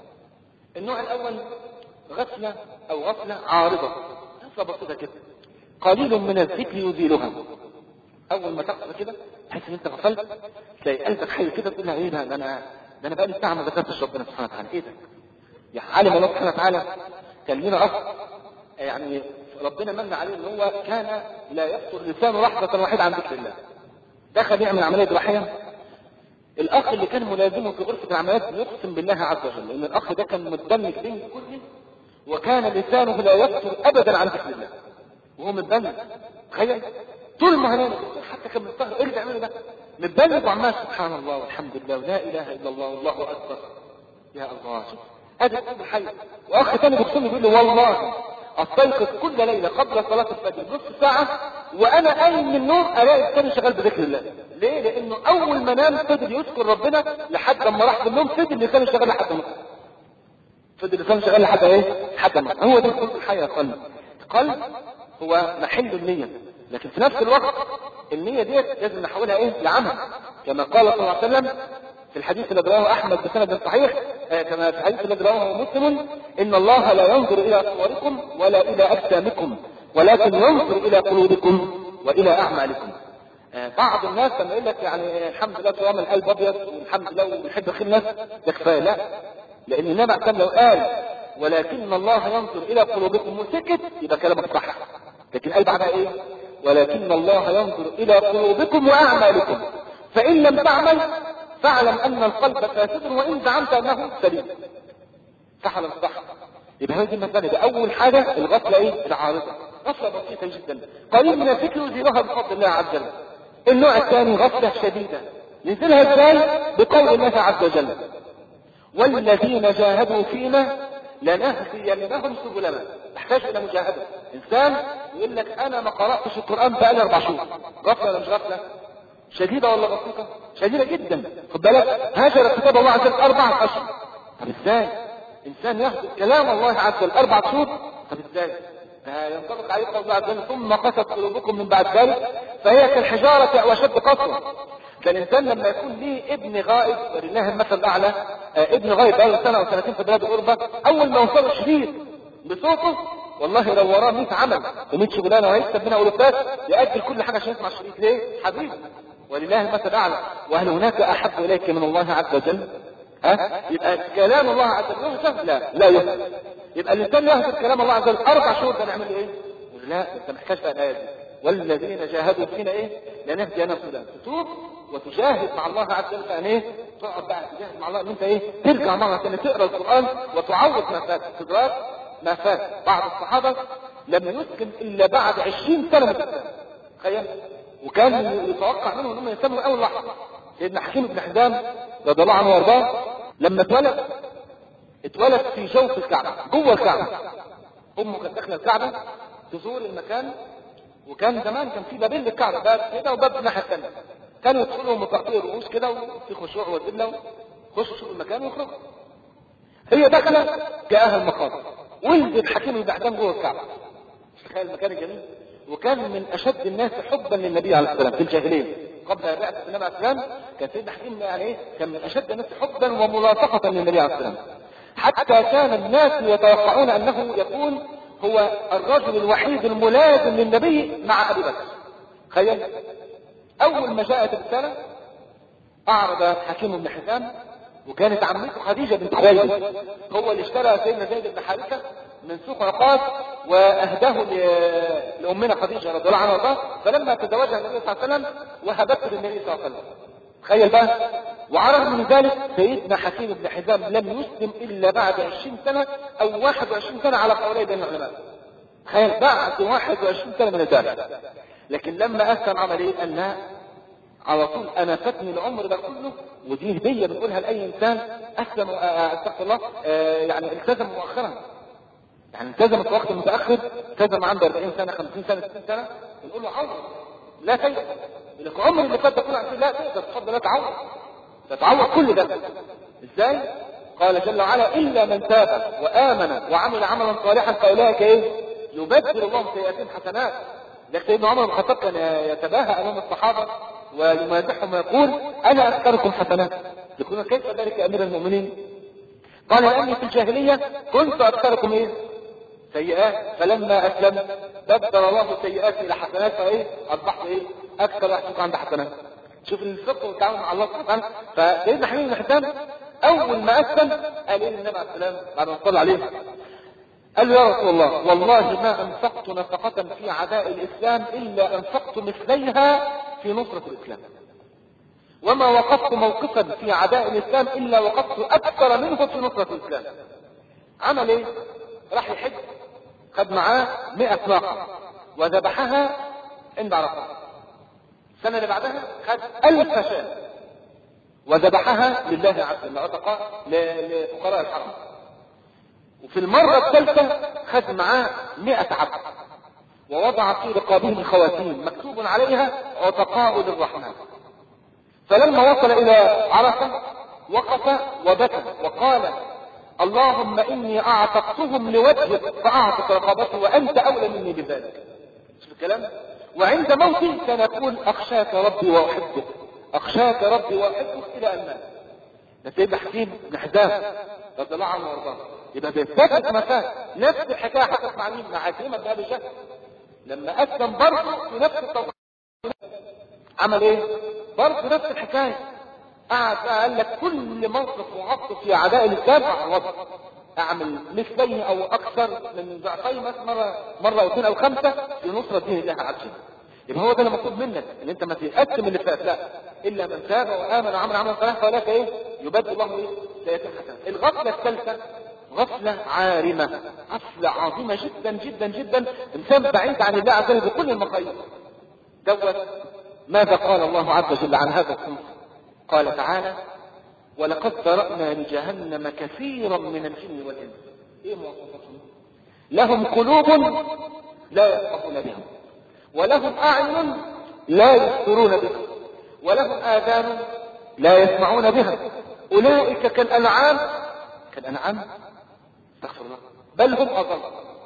النوع الاول غفله او غفله عارضه غفله بسيطه كده قليل من الذكر يزيلها اول ما تقرا كده تحس ان انت غفلت تلاقي قلبك حي كده تقول لها ايه ده ده انا ده انا بقالي ساعه ما ذكرتش ربنا سبحانه وتعالى ايه ده يا عالم الله سبحانه وتعالى كان لنا اخ يعني ربنا من عليه ان هو كان لا يفتر لسانه لحظه واحده عن ذكر الله دخل يعمل عمليه جراحيه الاخ اللي كان ملازمه في غرفه العمليات يقسم بالله عز وجل ان الاخ ده كان متدمج بين كله وكان لسانه لا يفتر ابدا عن ذكر الله وهو متدمج تخيل طول ما هنام حتى كان مستغرب ايه اللي بيعمله ده متدمج وعمال سبحان الله والحمد لله ولا اله الا الله والله اكبر يا الله شوف هذا قلب حي واخ ثاني بيقسم بيقول له والله استيقظ كل ليله قبل صلاه الفجر نص ساعه وانا قايم من النوم الاقي الثاني شغال بذكر الله ليه لانه اول ما نام فضل يذكر ربنا لحد ما راح في النوم فضل لسانه شغال لحد ما فضل لسانه شغال لحد ايه لحد ما هو ده القلب الحي يا قلب القلب هو محل النيه لكن في نفس الوقت النيه ديت لازم نحولها ايه لعمل كما قال صلى الله عليه وسلم في الحديث الذي رواه احمد بسند صحيح آه كما في الحديث الذي رواه مسلم ان الله لا ينظر الى صوركم ولا الى اجسامكم ولكن ينظر الى قلوبكم والى اعمالكم آه بعض الناس لما يقول لك يعني الحمد لله طالما القلب ابيض والحمد لله وبيحب خير الناس ده كفايه لا لان النبي عليه لو قال ولكن الله ينظر الى قلوبكم وسكت يبقى كلامك صح لكن قال بعدها ايه ولكن الله ينظر الى قلوبكم واعمالكم فان لم تعمل فاعلم ان القلب فاسد وان زعمت انه سليم صح ولا مش صح يبقى هذه المسألة ده أول حاجة الغفلة إيه؟ العارضة غفلة بسيطة جدا قليل من الفكر يزيلها بفضل الله عز وجل النوع الثاني غفلة شديدة يزيلها ازاي؟ بقول الله عز وجل والذين جاهدوا فينا لنهدينهم سبلنا تحتاج إلى مجاهدة إنسان يقول لك أنا ما قرأتش القرآن بقالي أربع شهور غفلة ولا مش غفلة؟ شديدة ولا بسيطة؟ شديدة جدا خد بالك هاجر كتاب الله عز وجل أربعة أشهر طب إزاي؟ إنسان ياخذ كلام الله عز وجل أربع شهور طب إزاي؟ ينطبق عليه قول الله عز وجل ثم قست قلوبكم من بعد ذلك فهي كالحجارة أو أشد قسوة فالإنسان لما يكون ليه ابن غائب ولله المثل الأعلى آه ابن غائب بقاله سنة أو سنتين في بلاد الغربة أول ما يوصل شديد بصوته والله لو وراه 100 عمل و100 شغلانه وهيكسب منها الوفات يأجل كل حاجه عشان يسمع الشريط ليه؟ حبيبي ولله المثل الاعلى وهل هناك احب اليك من الله عز وجل؟ ها؟ يبقى كلام الله عز وجل يهزم؟ لا لا يهزم يبقى الانسان يهزم كلام الله عز وجل اربع شهور ده نعمل ايه؟ لا انت محتاج بقى الايه دي والذين جاهدوا فينا ايه؟ لنهدينا سبلا تتوب وتجاهد مع الله عز وجل فان ايه؟ تقعد بقى تجاهد مع الله ان انت ايه؟ ترجع مره ثانيه تقرا القران وتعوض ما فات تدرك ما فات بعض الصحابه لم يسلم الا بعد 20 سنه من الاسلام تخيل وكان يتوقع منهم انهم يسلموا اول لحظه سيدنا حكيم بن حزام رضي الله عنه وارضاه لما اتولد اتولد في جوف الكعبه جوه الكعبه امه كانت داخله الكعبه تزور المكان وكان زمان كان في بابين للكعبه باب كده وباب الناحيه الثانيه كانوا يدخلوا متقطعي الرؤوس كده وفي خشوع وذله يخشوا يشوفوا المكان ويخرجوا هي داخله جاءها المقام ولد حكيم بن حزام جوه الكعبه تخيل المكان الجميل وكان من اشد الناس حبا للنبي عليه السلام في الجاهليه قبل بعثة النبي عليه السلام كان سيدنا حكيم يعني ايه كان من اشد الناس حبا وملاصقة للنبي عليه السلام حتى كان الناس يتوقعون انه يكون هو الرجل الوحيد الملازم للنبي مع ابي بكر تخيل اول ما جاءت الرسالة اعرض حكيم بن حزام وكانت عمته خديجة بنت خويلد هو اللي اشترى سيدنا زيد بن حارثة من سوق عقاد واهداه لامنا خديجة رضي الله عنها وارضاها فلما تزوجها النبي صلى الله عليه وسلم وهبته للنبي صلى الله عليه وسلم تخيل بقى وعلى الرغم من ذلك سيدنا حكيم بن حزام لم يسلم الا بعد 20 سنة او 21 سنة على قولي بين العلماء تخيل بعد 21 سنة من ذلك لكن لما اسلم عمل ايه قال لا على طول انا فاتني العمر ده كله ودي هديه بنقولها لاي انسان اسلم استغفر الله يعني التزم مؤخرا يعني التزم في وقت متاخر التزم عنده 40 سنه 50 سنه 60 سنه بنقول له عوض لا تيأس لك عمر اللي فات ده كله عشان لا تقدر تفضل لا تعوض تتعوض كل ده ازاي؟ قال جل وعلا الا من تاب وامن وعمل عملا صالحا فاولئك ايه؟ يبدل الله سيئاتهم حسنات لكن سيدنا عمر بن الخطاب كان يتباهى امام الصحابه ويمازحهم ويقول انا اكثركم حسنات يقولون كيف ذلك امير المؤمنين قال لاني في الجاهليه كنت اكثركم ايه سيئات فلما اسلمت بدل الله سيئاتي الى حسنات فايه اصبحت ايه اكثر واحد عند حسنات شوف الفقه والتعامل مع الله سبحانه وتعالى فسيدنا حبيب بن حسان اول ما اسلم قال ايه النبي عليه السلام بعد ما صلى عليه قال له يا رسول الله والله ما انفقت نفقة في عداء الاسلام الا انفقت مثليها في نصرة الاسلام وما وقفت موقفا في عداء الاسلام الا وقفت اكثر منه في نصرة الاسلام عمل ايه راح يحج خد معاه 100 ناقة وذبحها عند عرفات السنة اللي بعدها خد ألف شاة وذبحها لله عز وجل عتقاء لفقراء الحرم وفي المرة الثالثة خد معاه 100 عبد ووضع في رقابهم خواتيم مكتوب عليها عتقاء للرحمن فلما وصل إلى عرفة وقف وبكى وقال اللهم إني أعتقتهم لوجهك فأعتق رقبتي وأنت أولى مني بذلك شوف الكلام وعند موتي كان يقول أخشاك ربي وأحبك أخشاك ربي وأحبك إلى أن مات ده سيدنا حكيم بن حزام رضي الله عنه وارضاه يبقى بيثبت مكان نفس الحكايه حصلت مع مين؟ مع كريمه بن ابي جهل لما اسلم برضه في نفس التوقيت عمل ايه؟ برضه نفس الحكايه قعد قال لك كل موقف وعطف في اعداء الاسلام اعرضه اعمل مثلين او اكثر من ضعفين مره مره او اثنين او خمسه في نصره دين الله عز وجل يبقى هو ده اللي مطلوب منك ان انت ما تقسم اللي فات لا الا من تاب وامن وعمل عملا صالحا فلك ايه يبدل الله ايه سيئات الحسنات الغفله الثالثه غفله عارمه غفله عظيمه جدا جدا جدا انسان بعيد عن الله عز وجل بكل المقاييس دوت ماذا قال الله عز وجل عن هذا الصنف قال تعالى ولقد ذرأنا لجهنم كثيرا من الجن والإنس ايه مواصفاتهم لهم قلوب لا يفقهون بها ولهم أعين لا يبصرون بها ولهم آذان لا يسمعون بها أولئك كالأنعام كالأنعام استغفر الله بل هم أضل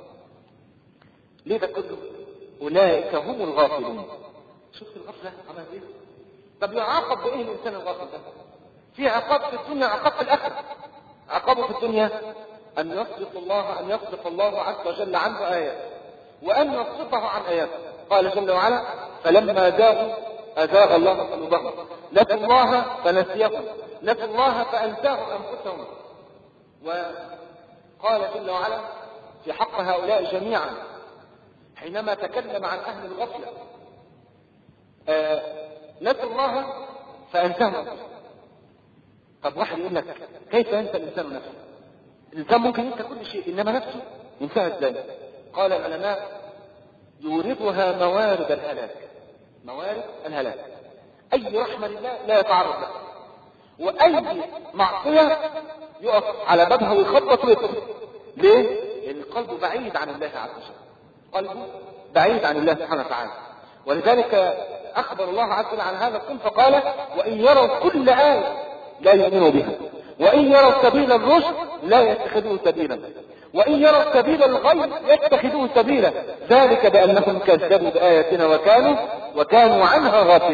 ليه ده كله أولئك هم الغافلون شفت الغفلة عمل ايه طب يعاقب بايه الانسان الغافل ده في عقاب في الدنيا عقاب في الاخره عقابه في الدنيا ان يصدق الله ان يصدق الله عز وجل عنه ايات وان يصدقه عن اياته قال جل وعلا فلما زاغوا ازاغ الله قلوبهم نسوا الله فنسيهم نسوا الله فانساهم انفسهم وقال جل وعلا في حق هؤلاء جميعا حينما تكلم عن اهل الغفله آه نسوا الله فانساهم طب واحد يقول لك كيف ينسى الانسان نفسه الانسان ممكن ينسى كل شيء انما نفسه ينساها ازاي قال العلماء يوردها موارد الهلاك موارد الهلاك اي رحمه لله لا يتعرض لها واي معصيه يقف على بابها ويخبط ويدخل ليه؟ لان قلبه بعيد عن الله عز وجل قلبه بعيد عن الله سبحانه وتعالى ولذلك اخبر الله عز وجل عن هذا الصنف فقال وان يروا كل ايه لا يؤمنوا بها وان يروا سبيل الرشد لا يتخذوه سبيلا وان يروا سبيل الغي يتخذوه سبيلا ذلك بانهم كذبوا باياتنا وكانوا وكانوا عنها غافلين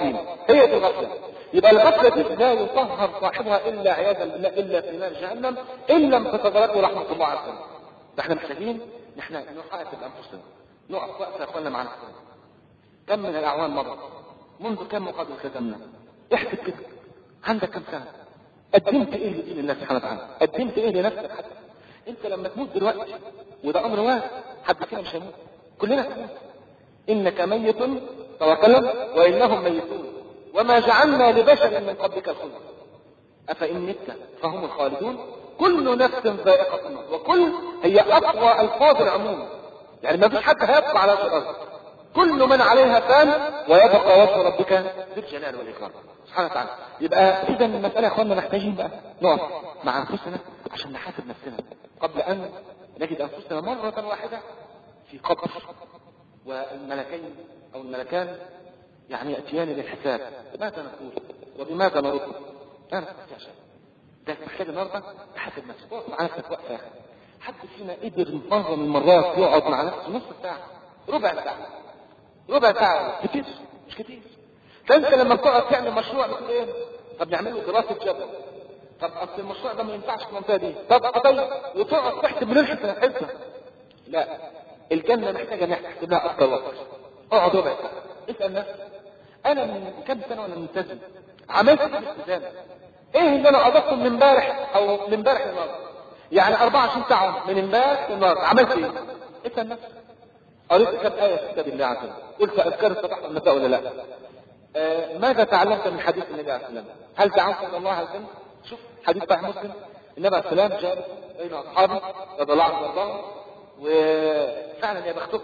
هي دي الغفلة يبقى الغفلة دي لا يطهر صاحبها إلا عياذا بالله إلا في نار جهنم إن لم تتدركه رحمة الله عز وجل فاحنا محتاجين نحن نحاسب أنفسنا نقف وقفة يا إخواننا مع نفسنا كم من الأعوام مضت منذ كم مقابل ختمنا احسب كده عندك كم سنة قدمت ايه لدين الله سبحانه وتعالى قدمت ايه لنفسك حتى انت لما تموت دلوقتي وده امر واحد حد فينا مش هيموت كلنا هنموت انك ميت توكلا وانهم ميتون وما جعلنا لبشر من قبلك الخلد افان مت فهم الخالدون كل نفس ذائقة الموت وكل هي اقوى الفاظ العموم يعني ما فيش حد هيبقى على الارض كل من عليها فان ويبقى وجه ربك ذي الجلال والاكرام سبحانه وتعالى يبقى اذا المساله يا اخوانا محتاجين بقى نقف مع انفسنا عشان نحاسب نفسنا قبل ان نجد انفسنا مره واحده في قبر والملكين او الملكان يعني ياتيان للحساب ماذا نقول وبماذا نرد انا يا شيخ ده محتاج النهارده تحاسب نفسك اقف مع نفسك وقفه يا اخي حد فينا قدر مره من المرات يقعد مع نفسه نص ساعه ربع ساعه ربع ساعه كتير مش كتير فانت لما بتقعد تعمل مشروع بتقول ايه طب نعمل له دراسه جدوى طب اصل المشروع ده ما ينفعش في المنطقه دي طب طيب وتقعد تحسب من الحسنه حسنه لا الجنه محتاجه ان تحسب لها اكتر وقت اقعد ربع ساعه اسال نفسك انا من كم سنه وانا ملتزم عملت ايه بالالتزام ايه اللي انا اضفته من امبارح او من امبارح للنهارده يعني 24 ساعه من امبارح للنهارده عملت ايه اسال نفسك قريت كم ايه في كتاب الله عز وجل قلت اذكار الصباح والمساء ولا لا آه ماذا تعلمت من حديث النبي عليه السلام هل دعوت الى الله عز وجل شوف حديث صحيح مسلم النبي عليه السلام جاء بين اصحابه رضي الله عنهم وارضاهم وفعلا يا بختكم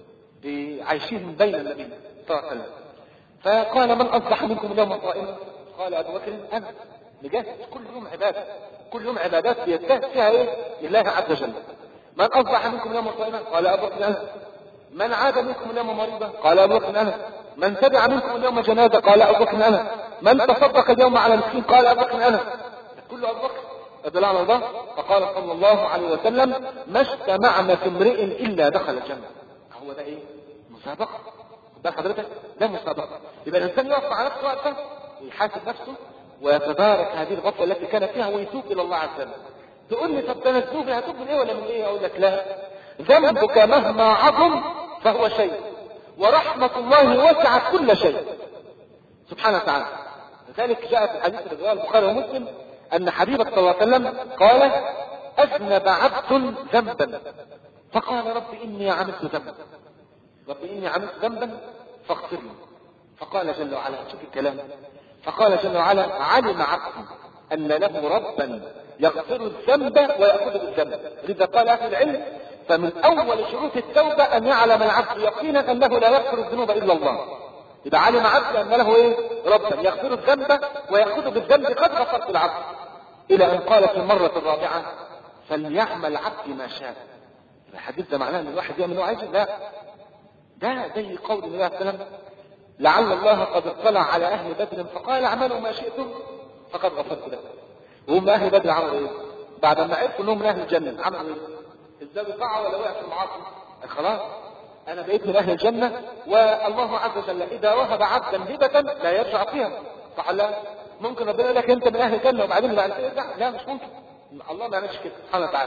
عايشين بين النبي صلى الله عليه وسلم فقال من اصبح منكم اليوم صائما قال ابو بكر انا نجاهد كل يوم عباده كل يوم عبادات بيجتهد فيها ايه لله عز وجل من اصبح منكم اليوم صائما قال ابو بكر انا من عاد منكم اليوم مريضا قال ابو بكر انا من تبع منكم اليوم جنازه قال ابو بكر انا من تصدق اليوم على مسكين قال ابو بكر انا كله ابو بكر رضي الله عنه فقال صلى الله عليه وسلم ما اجتمعنا في امرئ الا دخل الجنه هو ده ايه مسابقه ده حضرتك ده مسابقه يبقى الانسان يقف مع نفسه وقفه ويحاسب نفسه ويتدارك هذه الغفله التي كان فيها ويتوب الى الله عز وجل تقول لي طب ده انا اتوب هتوب من ايه ولا من ايه اقول لك لا ذنبك مهما عظم فهو شيء ورحمة الله وسعت كل شيء سبحانه وتعالى لذلك جاء في الحديث الذي رواه البخاري ومسلم أن حبيبك صلى الله عليه وسلم قال أذنب عبد ذنبا فقال رب إني عملت ذنبا رب إني عملت ذنبا فاغفر لي فقال جل وعلا شوف الكلام فقال جل وعلا علم عبدي أن له ربا يغفر الذنب ويأخذ بالذنب لذا قال أهل العلم فمن أول شروط التوبة أن يعلم العبد يقينا أنه لا يغفر الذنوب إلا الله إذا علم عبد أن له إيه؟ ربا يغفر الذنب ويأخذ بالذنب قد غفرت العبد إلى أن قال في المرة الرابعة فليعمل عبدي ما شاء الحديث ده معناه أن الواحد يعمل ما عايز لا ده زي قول النبي عليه السلام لعل الله قد اطلع على أهل بدر فقال اعملوا ما شئتم فقد غفرت لكم وهم أهل بدر عملوا إيه؟ بعد ما عرفوا أنهم من أهل الجنة عملوا إيه؟ ازاي وقع ولا وقع في المعاصي خلاص انا بقيت من اهل الجنه والله عز وجل اذا وهب عبدا هبه لا يرجع فيها صح لا ممكن ربنا يقول لك انت من اهل الجنه وبعدين بعد كده لا, لا مش ممكن الله ما يعملش كده سبحانه وتعالى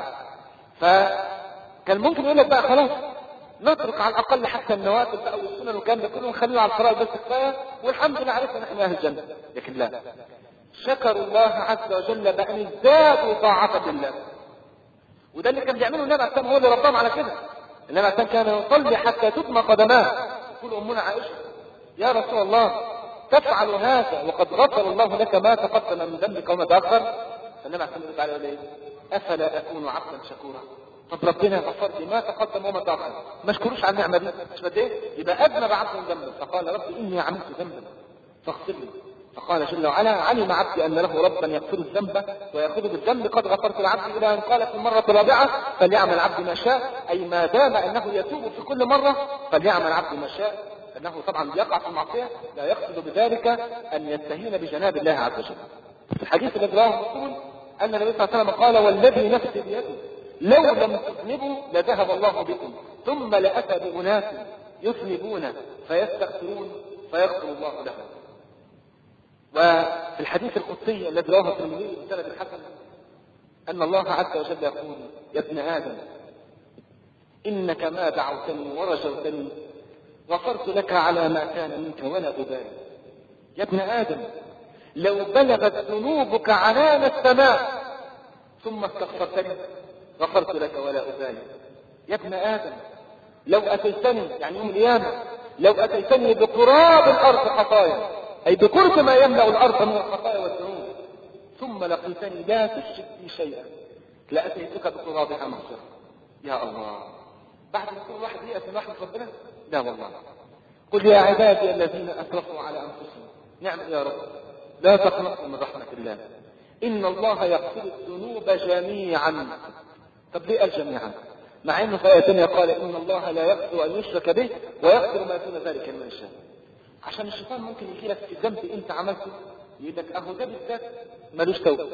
فكان ممكن يقول لك بقى خلاص نترك على الاقل حتى النوافل بقى والسنن والكلام ده كله ونخليه على الفرائض بس كفايه والحمد لله عرفنا ان احنا من اهل الجنه لكن لا شكروا الله عز وجل بان ازدادوا طاعه لله وده اللي كان بيعمله النبي عليه هو اللي رباهم على كده النبي عليه كان يصلي حتى تدمى قدماه تقول امنا عائشه يا رسول الله تفعل هذا وقد غفر الله لك ما تقدم من ذنبك وما تاخر فالنبي عليه الصلاه والسلام ايه؟ افلا اكون عبدا شكورا طب ربنا غفر لي ما تقدم وما تاخر ما اشكروش على النعمه دي مش قد ايه يبقى اذنب عبد ذنبا فقال ربي اني عملت ذنبا فاغفر لي فقال جل وعلا علم عبدي ان له ربا يغفر الذنب ويأخذ بالذنب قد غفرت العبد الى ان قال في المره الرابعه فليعمل عبد ما شاء اي ما دام انه يتوب في كل مره فليعمل عبد ما شاء انه طبعا يقع في المعصيه لا يقصد بذلك ان يستهين بجناب الله عز وجل. في الحديث الذي رواه مسلم ان النبي صلى الله عليه وسلم قال والذي نفسي بيده لو لم تذنبوا لذهب الله بكم ثم لاتى باناس يذنبون فيستغفرون فيغفر الله لهم. وفي الحديث القدسي الذي رواه الترمذي بسند الحسن أن الله عز وجل يقول يا ابن آدم إنك ما دعوتني ورجوتني غفرت لك على ما كان منك ولا أبالي يا ابن آدم لو بلغت ذنوبك عنان السماء ثم استغفرتني غفرت لك ولا أبالي يا ابن آدم لو أتيتني يعني يوم القيامة لو أتيتني بقراب الأرض خطايا أي بقرب ما يملأ الأرض من الخطايا والذنوب ثم لقيتني لا تشرك بي شيئا لأتيتك بقرابها مغفرة يا الله بعد ما يكون واحد يأس من رحمة ربنا لا والله قل يا عبادي الذين أسرفوا على أنفسهم نعم يا رب لا تقنطوا من رحمة الله إن الله يغفر الذنوب جميعا طب ليه قال جميعا مع انه في آية ثانية قال إن الله لا يغفر أن يشرك به ويغفر ما دون ذلك لمن يشاء عشان الشيطان ممكن يجي لك في ذنب أنت عملته يقول لك أهو ده بالذات ملوش توبة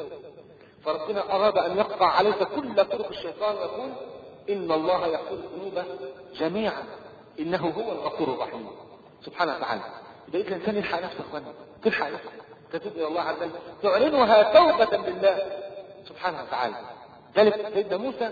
فربنا أراد أن يقطع عليك كل طرق الشيطان ويقول إن الله يغفر الذنوب جميعا إنه هو الغفور الرحيم سبحانه وتعالى إذا الإنسان يلحق نفسه أخوانا تلحق نفسك تتوب إلى الله عز وجل تعلنها توبة لله سبحانه وتعالى ذلك سيدنا موسى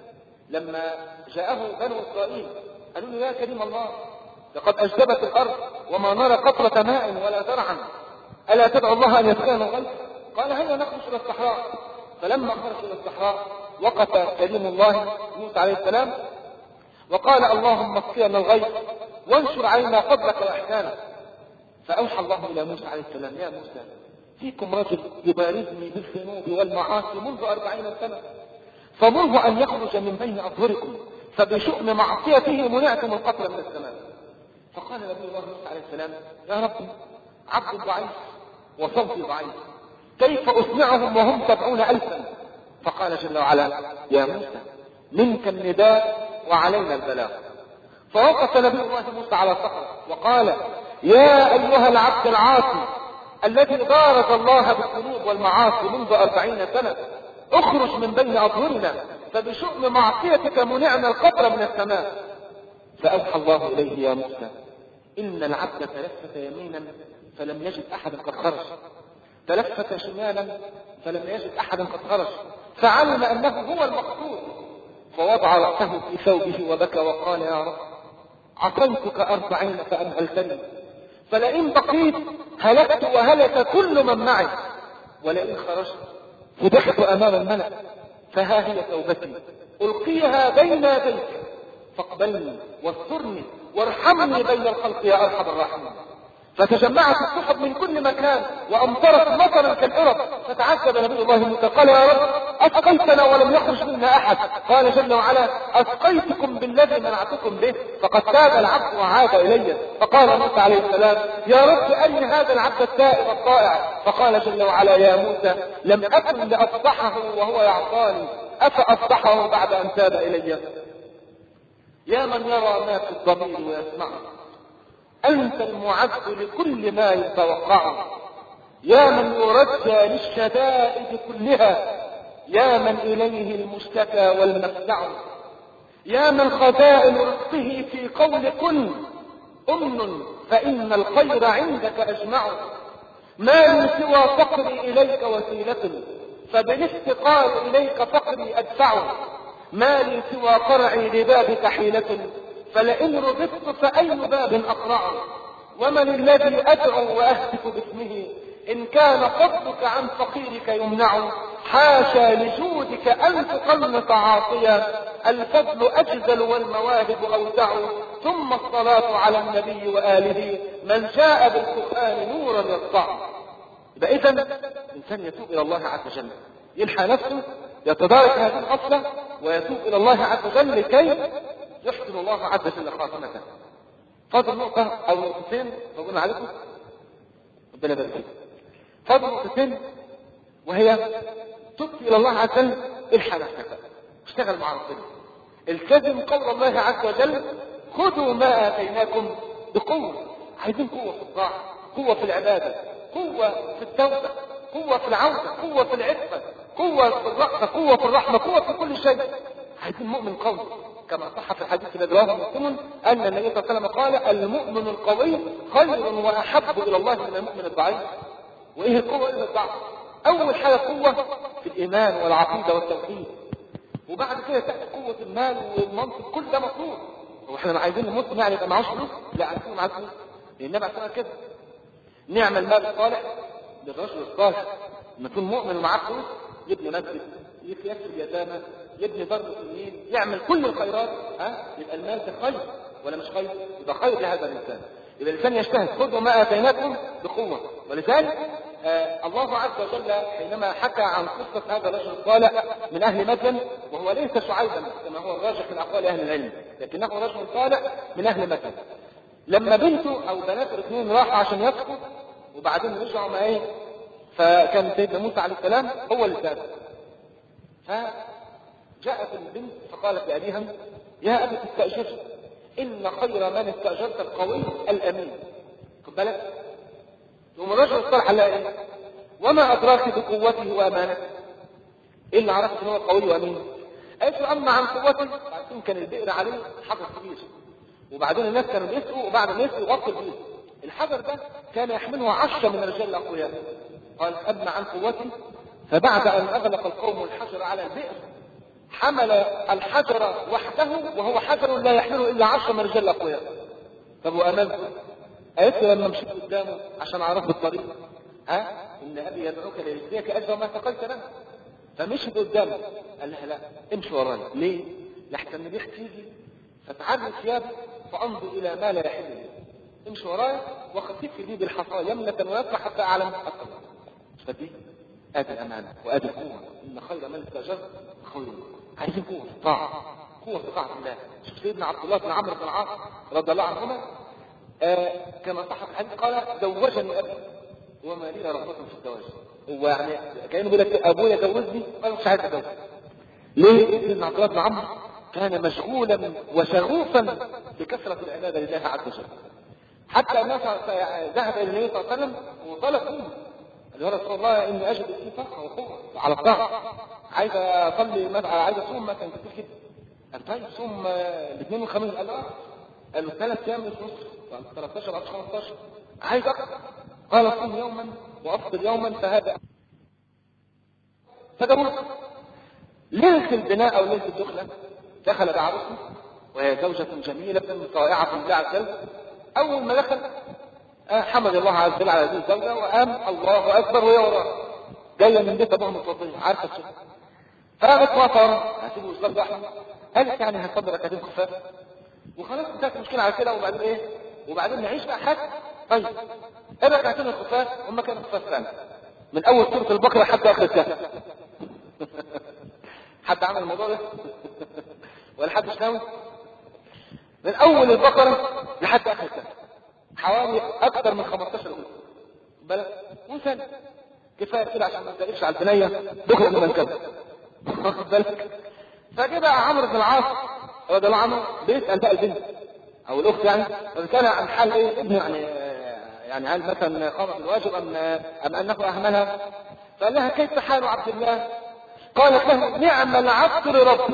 لما جاءه بنو إسرائيل قالوا له يا كريم الله لقد أجدبت الأرض وما نرى قطرة ماء ولا زرعا ألا تدعو الله أن يسقينا الغيث قال هيا نخرج إلى الصحراء فلما خرج إلى الصحراء وقف كريم الله موسى عليه السلام وقال اللهم اسقينا الغيث وانشر علينا فضلك وإحسانك فأوحى الله إلى موسى عليه السلام يا موسى فيكم رجل يبارزني بالذنوب والمعاصي منذ أربعين سنة فمره أن يخرج من بين أظهركم فبشؤم معصيته منعتم القتل من السماء فقال نبي الله موسى عليه السلام يا رب عبد ضعيف وصوتي ضعيف كيف أسمعهم وهم سبعون ألفا فقال جل وعلا يا موسى منك النداء وعلينا البلاغ فوقف نبي الله موسى على صخرة وقال يا أيها العبد العاصي الذي بارز الله بالذنوب والمعاصي منذ أربعين سنة اخرج من بين أظهرنا فبشؤم معصيتك منعنا القطر من السماء فأوحى الله إليه يا موسى إن العبد تلفت يمينا فلم يجد أحدا قد خرج تلفت شمالا فلم يجد أحدا قد خرج فعلم أنه هو المقصود فوضع رأسه في ثوبه وبكى وقال يا رب عصيتك أربعين فأمهلتني فلئن بقيت هلكت وهلك كل من معي ولئن خرجت فضحت أمام الملأ فها هي توبتي ألقيها بين يديك فاقبلني واسترني وارحمني بين الخلق يا أرحم الراحمين فتجمعت السحب من كل مكان وامطرت مطرا كالقرب فتعجب نبي الله موسى قال يا رب اسقيتنا ولم يخرج منا احد قال جل وعلا اسقيتكم بالذي منعتكم به فقد تاب العبد وعاد الي فقال موسى عليه السلام يا رب ارني هذا العبد التائب الطائع فقال جل وعلا يا موسى لم اكن لاصبحه وهو يعصاني افاصبحه بعد ان تاب الي يا من يرى ما في الضمير ويسمعه أنت المعد لكل ما يتوقعه يا من يرجى للشدائد كلها يا من إليه المشتكى والمفزع يا من خزائن رزقه في قول كن أمن فإن الخير عندك أجمع ما من سوى فقري إليك وسيلة فبالافتقار إليك فقري أدفع ما لي سوى قرعي لبابك حيلة فلئن رزقت فأي باب أقرع ومن الذي أدعو وأهتف باسمه إن كان فضلك عن فقيرك يمنع حاشا لجودك أن تقنط عاصيا الفضل أجزل والمواهب أودع ثم الصلاة على النبي وآله من جاء بالقرآن نورا يسطع يبقى إذا الإنسان يتوب إلى الله عز وجل يلحى نفسه يتدارك هذه الغفلة ويتوب إلى الله عز وجل لكي يحسن الله عز وجل خاتمته فاضل نقطة أو نقطتين بقول عليكم ربنا يبارك فيكم فاضل نقطتين وهي تبت إلى الله عز وجل الحى نفسك اشتغل مع ربنا التزم قول الله عز وجل خذوا ما آتيناكم بقوة عايزين قوة في الطاعة قوة في العبادة قوة في التوبة قوة في العودة قوة في العفة قوة في الرأفة قوة في الرحمة قوة في كل شيء عايزين مؤمن قوي كما صح في الحديث الذي رواه مسلم ان النبي صلى الله عليه وسلم قال المؤمن القوي خير واحب الى الله من المؤمن الضعيف وايه القوه وايه الضعف اول حاجه قوه في الايمان والعقيده والتوحيد وبعد كده تاتي قوه المال والمنصب كل ده مطلوب هو احنا عايزين المسلم يعني يبقى معهوش فلوس لا عايزين معاه فلوس لان النبي عليه كده نعم المال الصالح للرجل الصالح لما يكون مؤمن ومعاه فلوس يبني مسجد يكفي اليتامى يبني دار المسلمين يعمل كل الخيرات ها يبقى المال ده خير ولا مش خير؟ يبقى خير لهذا الانسان يبقى الانسان يجتهد خذوا ما اتيناكم بقوه ولذلك آه الله عز وجل حينما حكى عن قصه هذا الرجل الصالح من اهل مدين وهو ليس شعيبا كما هو الراجح من اقوال اهل العلم لكنه رجل صالح من اهل مدين لما بنته او بناته الاثنين راحوا عشان يسقوا وبعدين رجعوا ما ايه فكان سيدنا موسى عليه السلام هو اللي ساب فجاءت البنت فقالت لأبيها يا أبي استأجر إن خير من استأجرت القوي الأمين خد بالك يوم الرجل الصالح قال ايه وما أدراك بقوته وأمانته إيه اللي عرفت إن هو قوي وأمين قالت له أما عن قوته بعدين كان البئر عليه حجر كبير وبعدين الناس كانوا بيسقوا وبعد ما يسقوا يغطوا البئر الحجر ده كان يحمله عشرة من الرجال الأقوياء قال أما عن قوته فبعد أن أغلق القوم الحجر على البئر حمل الحجر وحده وهو حجر لا يحمله إلا عشرة من الرجال الأقوياء طب وأمامه قالت له لما مشيت قدامه عشان أعرف بالطريق ها إن أبي يدعوك ليجزيك أجر ما سقيت له فمشيت قدامه قال لها لا امشي وراي ليه؟ لحسن الريح تيجي فتعري ثيابي فانظر الى ما لا يحل لي امشي ورايا واخفف لي بالحصى يمنة ويسرى حتى اعلم اكثر فدي ادي الامانه وادي القوه ان خير من استاجر خير عايزين قوه في الطاعه قوه في طاعه الله شوف سيدنا عبد الله بن عمرو بن العاص رضي الله عنهما آه كما صح في الحديث قال زوجني ابي وما لي رغبه في الزواج هو يعني كانه بيقول لك ابويا جوزني قال مش عايز اتجوز ليه؟ سيدنا عبد الله بن عمرو كان مشغولا وشغوفا بكثرة العبادة لله عز وجل حتى الناس ذهب إلى النبي صلى الله عليه وسلم وطلب منه قال يا رسول الله إني أجد في فخر وقوة على الطاعة عايز أصلي مثلا عايز أصوم مثلا كتير كده قال طيب صوم الاثنين والخميس قال اه قال له ثلاث أيام مش نص قال 13 بعد 15 عايز أكثر قال صوم يوما وأفطر يوما فهذا فجابوا ليلة البناء أو ليلة الدخلة دخل بعروسه وهي زوجة جميلة طائعة لله عز وجل أول ما دخل حمد الله عز وجل على هذه الزوجة وقام الله أكبر وهي وراه جاية من بيت أبوها متوضية عارفة الشيء فقامت واقفة هتيجي وصلت لوحدها قالت يعني هنصلي ركعتين خفاف وخلاص انتهت المشكلة على كده وبعدين إيه وبعدين نعيش بقى حاجة طيب الركعتين الخفاف هم كانوا خفاف فعلا من أول سورة البقرة حتى آخر الكهف حد عمل الموضوع ده ولا حد مش ناوي من اول البقره لحد اخر السنه حوالي اكثر من 15 جزء بالك وسنه كفايه كده عشان ما تقلبش على البنيه بكره من كذا واخد بالك فجه بقى عمرو بن العاص رضي الله عنه بيسال بقى البنت او الاخت يعني كان عن حال ايه ابنه يعني يعني هل مثلا قام بالواجب ام ام انه اهملها فقال لها كيف حال عبد الله قالت له نعم العبد لربي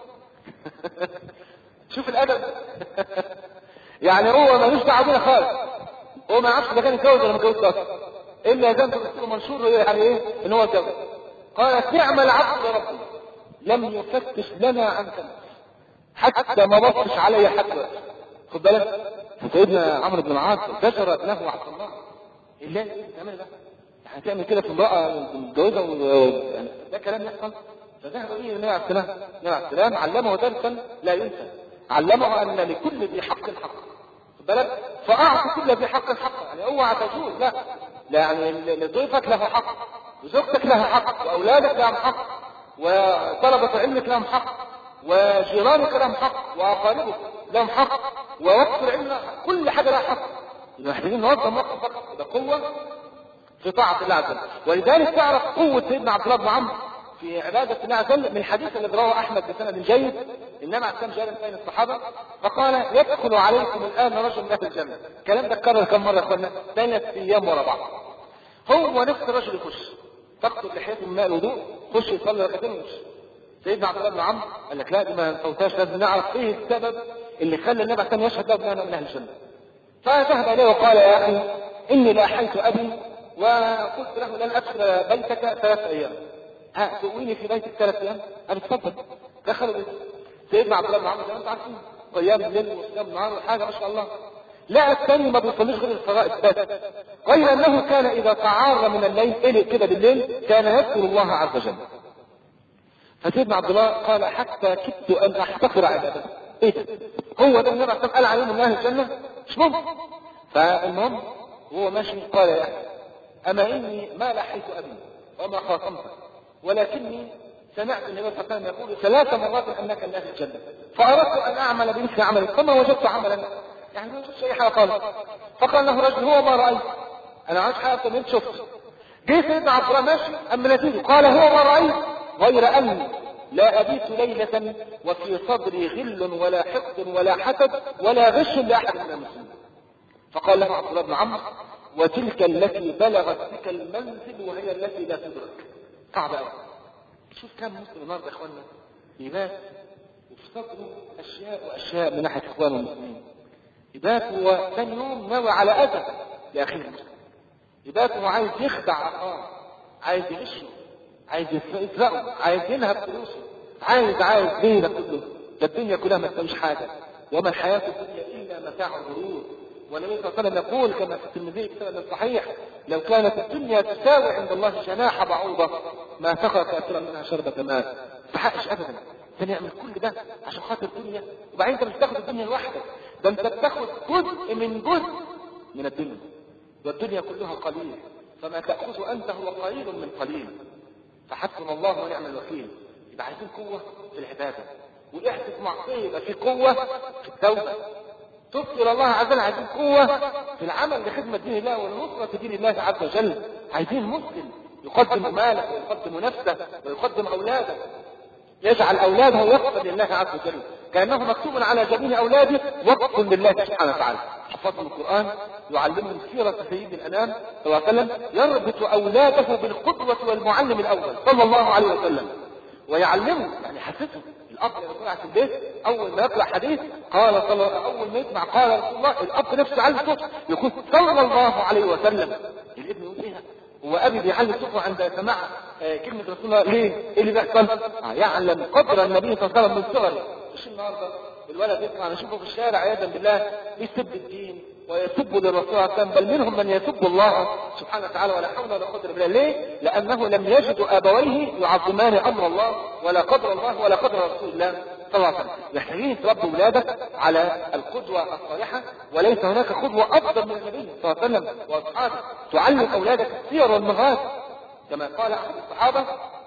شوف الادب يعني هو ملوش دعوه بينا خالص هو ما يعرفش اذا كان يتجوز ولا ما يتجوزش اصلا الا اذا انت بتقول منشور يعني ايه ان هو اتجوز قالت نعم العبد لربي لم يفتش لنا عن كلمه حتى ما بصش علي حتى خد بالك سيدنا عمرو بن العاص بشرت له عبد الله الا تعمل ده هتعمل كده في امراه متجوزه يعني ده كلام يحصل فذهب اليه النبي عليه السلام النبي عليه السلام علمه درسا لا ينسى علمه ان لكل ذي حق حق خد بالك فاعطي كل ذي حق حق يعني اوعى تجوز لا لا يعني لضيفك له حق وزوجتك لها حق واولادك لهم حق وطلبة علمك لهم حق وجيرانك لهم حق واقاربك لهم حق ووقت العلم كل حاجه لها حق يبقى محتاجين نوظم وقت فقط ده قوه في طاعة الله عز وجل ولذلك تعرف قوة سيدنا عبد الله بن عمرو في عبادة الله عز وجل من الحديث الذي رواه أحمد بسند جيد إنما أحسن جالا بين الصحابة فقال يدخل عليكم الآن رجل من أهل الجنة الكلام ده اتكرر كم مرة يا إخوانا ثلاث أيام ورا بعض هو نفس الرجل يخش تقتل لحيته من ماء الوضوء خش يصلي ركعتين ويمشي سيدنا عبد الله بن عمرو قال لك لا دي ما نفوتهاش لازم نعرف ايه السبب اللي خلى النبي عليه يشهد له بأنه من أهل الجنة فذهب إليه وقال يا أخي إني لاحيت أبي وقلت له لن ادخل بيتك ثلاث ايام ها تؤويني في بيتك ثلاث ايام انا اتفضل دخلوا بيتي سيدنا عبد الله بن عمرو زي ما انتم عارفين قيام الليل وصيام النهار وحاجه ما شاء الله لا الثاني ما بيصليش غير الفرائض بس غير انه كان اذا تعار من الليل قلق كده بالليل كان يذكر الله عز وجل فسيدنا عبد الله قال حتى كدت ان احتقر عبادته ايه ده هو ده النبي عليه قال عليهم من اهل الجنه مش ممكن فالمهم وهو ماشي قال يا اخي اما اني ما لحيت ابي وما خاصمته ولكني سمعت النبي صلى الله عليه وسلم يقول ثلاث مرات انك من اهل الجنه فاردت ان اعمل بمثل عملك فما وجدت عملا يعني ما وجدتش اي حاجه خالص فقال له رجل هو ما رايت انا عايز حاجه كمان شفت جه سيدنا عبد الله ماشي اما نتيجه قال هو ما رايت غير اني لا أبيت ليلة وفي صدري غل ولا حقد ولا حسد ولا غش لأحد من المسلمين فقال له عبد الله بن عمرو وتلك التي بلغت بك المنزل وهي التي لا تدرك صعبة أوي شوف كم مسلم النهارده يا اخوانا يبات وفي صدره اشياء واشياء من ناحيه اخوانه المسلمين يبات هو ثاني يوم ناوي على اذى لاخيه المسلم يبات هو عايز يخدع اخاه عايز يغشه عايز يسرقه عايز ينهب فلوسه عايز عايز ليه ده كله ده الدنيا كلها ما تساويش حاجه وما الحياه الدنيا الا متاع الغرور والنبي صلى الله عليه وسلم يقول كما في الترمذي بسند الصحيح لو كانت الدنيا تساوي عند الله جناح بعوضه ما سقى كافرا منها شربة ماء ما تحقش ابدا كان يعمل كل ده عشان خاطر الدنيا وبعدين انت مش بتاخد الدنيا لوحدك ده انت بتاخد جزء من جزء من الدنيا والدنيا كلها قليل فما تاخذ انت هو قليل من قليل فحسبنا الله ونعم الوكيل يبقى عايزين قوه في العباده واحدث معصيه يبقى في قوه في التوبه تبت الى الله عز وجل عايزين قوة في العمل لخدمة دين الله ونصرة دين الله عز وجل عايزين مسلم يقدم ماله ويقدم نفسه ويقدم اولاده يجعل اولاده وقفا لله عز وجل كانه مكتوب على جميع اولاده وقف لله سبحانه وتعالى حفظهم القران يعلمهم سيره سيد الانام صلى الله عليه وسلم يربط اولاده بالقدوه والمعلم الاول صلى الله عليه وسلم ويعلمه يعني حسسه الاب لما يكون في البيت اول ما يقرا حديث قال صلى اول ما يسمع قال رسول الله الاب نفسه يعلم صوته يقول صلى الله عليه وسلم الابن يقول ايه هو ابي بيعلم صوته عند سماع آه كلمه رسول الله ليه؟ ايه اللي بيحصل؟ آه يعلم قدر النبي صلى الله عليه وسلم من صغره مش النهارده الولد يطلع نشوفه في الشارع عياذا بالله يسب الدين ويسب للرسول صلى الله عليه وسلم بل منهم من يسب الله سبحانه وتعالى ولا حول ولا قدر بالله ليه؟ لانه لم يجد ابويه يعظمان امر الله ولا قدر الله ولا قدر رسول الله صلى الله عليه وسلم محتاجين تربوا اولادك على القدوه الصالحه وليس هناك قدوه افضل من النبي صلى الله عليه وسلم واصحابه تعلم اولادك السير والمغازي كما قال احد الصحابه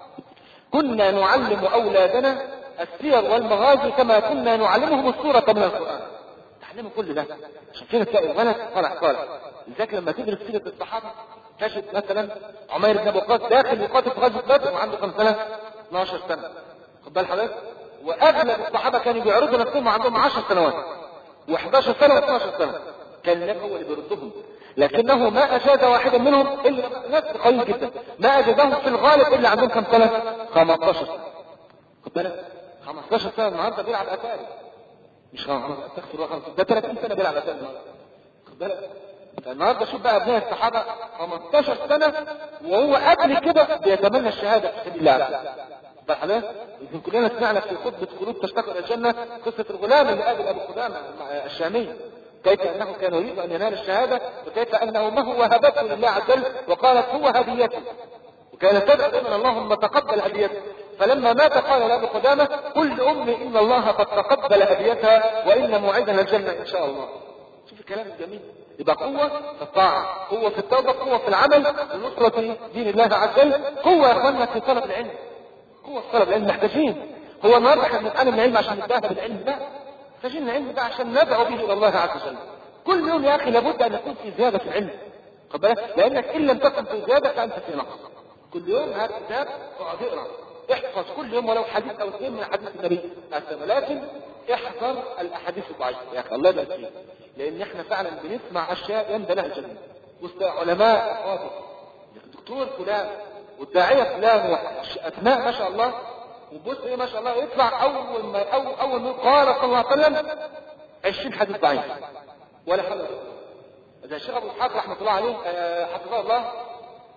كنا نعلم اولادنا السير والمغازي كما كنا نعلمهم السوره من القران تعلموا كل ده عشان كده تلاقي الولد طالع طالع لذلك لما تدرس سيره الصحابه تجد مثلا عمير بن ابي وقاص داخل يقاتل في غزوه بدر وعنده كم سنه؟ 12 سنه خد بال حضرتك؟ واغلب الصحابه كانوا بيعرضوا نفسهم وعندهم 10 سنوات و11 سنه و12 سنه كان النبي هو اللي بيردهم لكنه ما اجاز واحدا منهم الا ناس قليل جدا ما اجازهم في الغالب الا عندهم كم سنه 15 سنه خد بالك 15 سنه النهارده بيلعب اتاري مش استغفر الله ده 30 سنه بيلعب اتاري خد بالك النهارده شوف بقى ابناء الصحابه 15 سنه وهو قبل كده بيتمنى الشهاده في سبيل الله بقى يمكن كلنا سمعنا في خطبه قلوب تشتاق الى الجنه قصه الغلام اللي قابل ابو قدامه الشامي كيف انه كان يريد ان ينال الشهاده وكيف انه ما هو وهبته لله عز وجل وقالت هو هديته وكانت تدعو دائما اللهم تقبل هديته فلما مات قال لابو قدامه قل لامي ان الله قد تقبل هديتها وان موعدنا الجنه ان شاء الله شوف الكلام الجميل يبقى قوة في الطاعة قوة في التوبة قوة في العمل في نصرة دين الله عز وجل قوة يا اخوانا في طلب العلم قوة في طلب العلم محتاجين هو النهارده احنا بنتعلم العلم عشان نتباهى بالعلم لا محتاجين العلم ده عشان ندعو به الى الله عز وجل كل يوم يا اخي لابد ان يكون في زيادة في العلم خد بالك لانك ان لم تكن في زيادة فانت في نقص كل يوم هات كتاب اقعد اقرا احفظ كل يوم ولو حديث او اثنين من حديث النبي لكن احذر الاحاديث الضعيفه يا اخي الله يبارك فيك لان احنا فعلا بنسمع اشياء يندى لها الجنه وسط علماء افاضل الدكتور فلان والداعيه فلان واسماء ما شاء الله وبص ايه ما شاء الله يطلع اول ما اول اول ما قال صلى الله عليه وسلم 20 حديث ضعيف ولا حول ولا قوه الشيخ ابو اسحاق رحمه الله عليه حفظه الله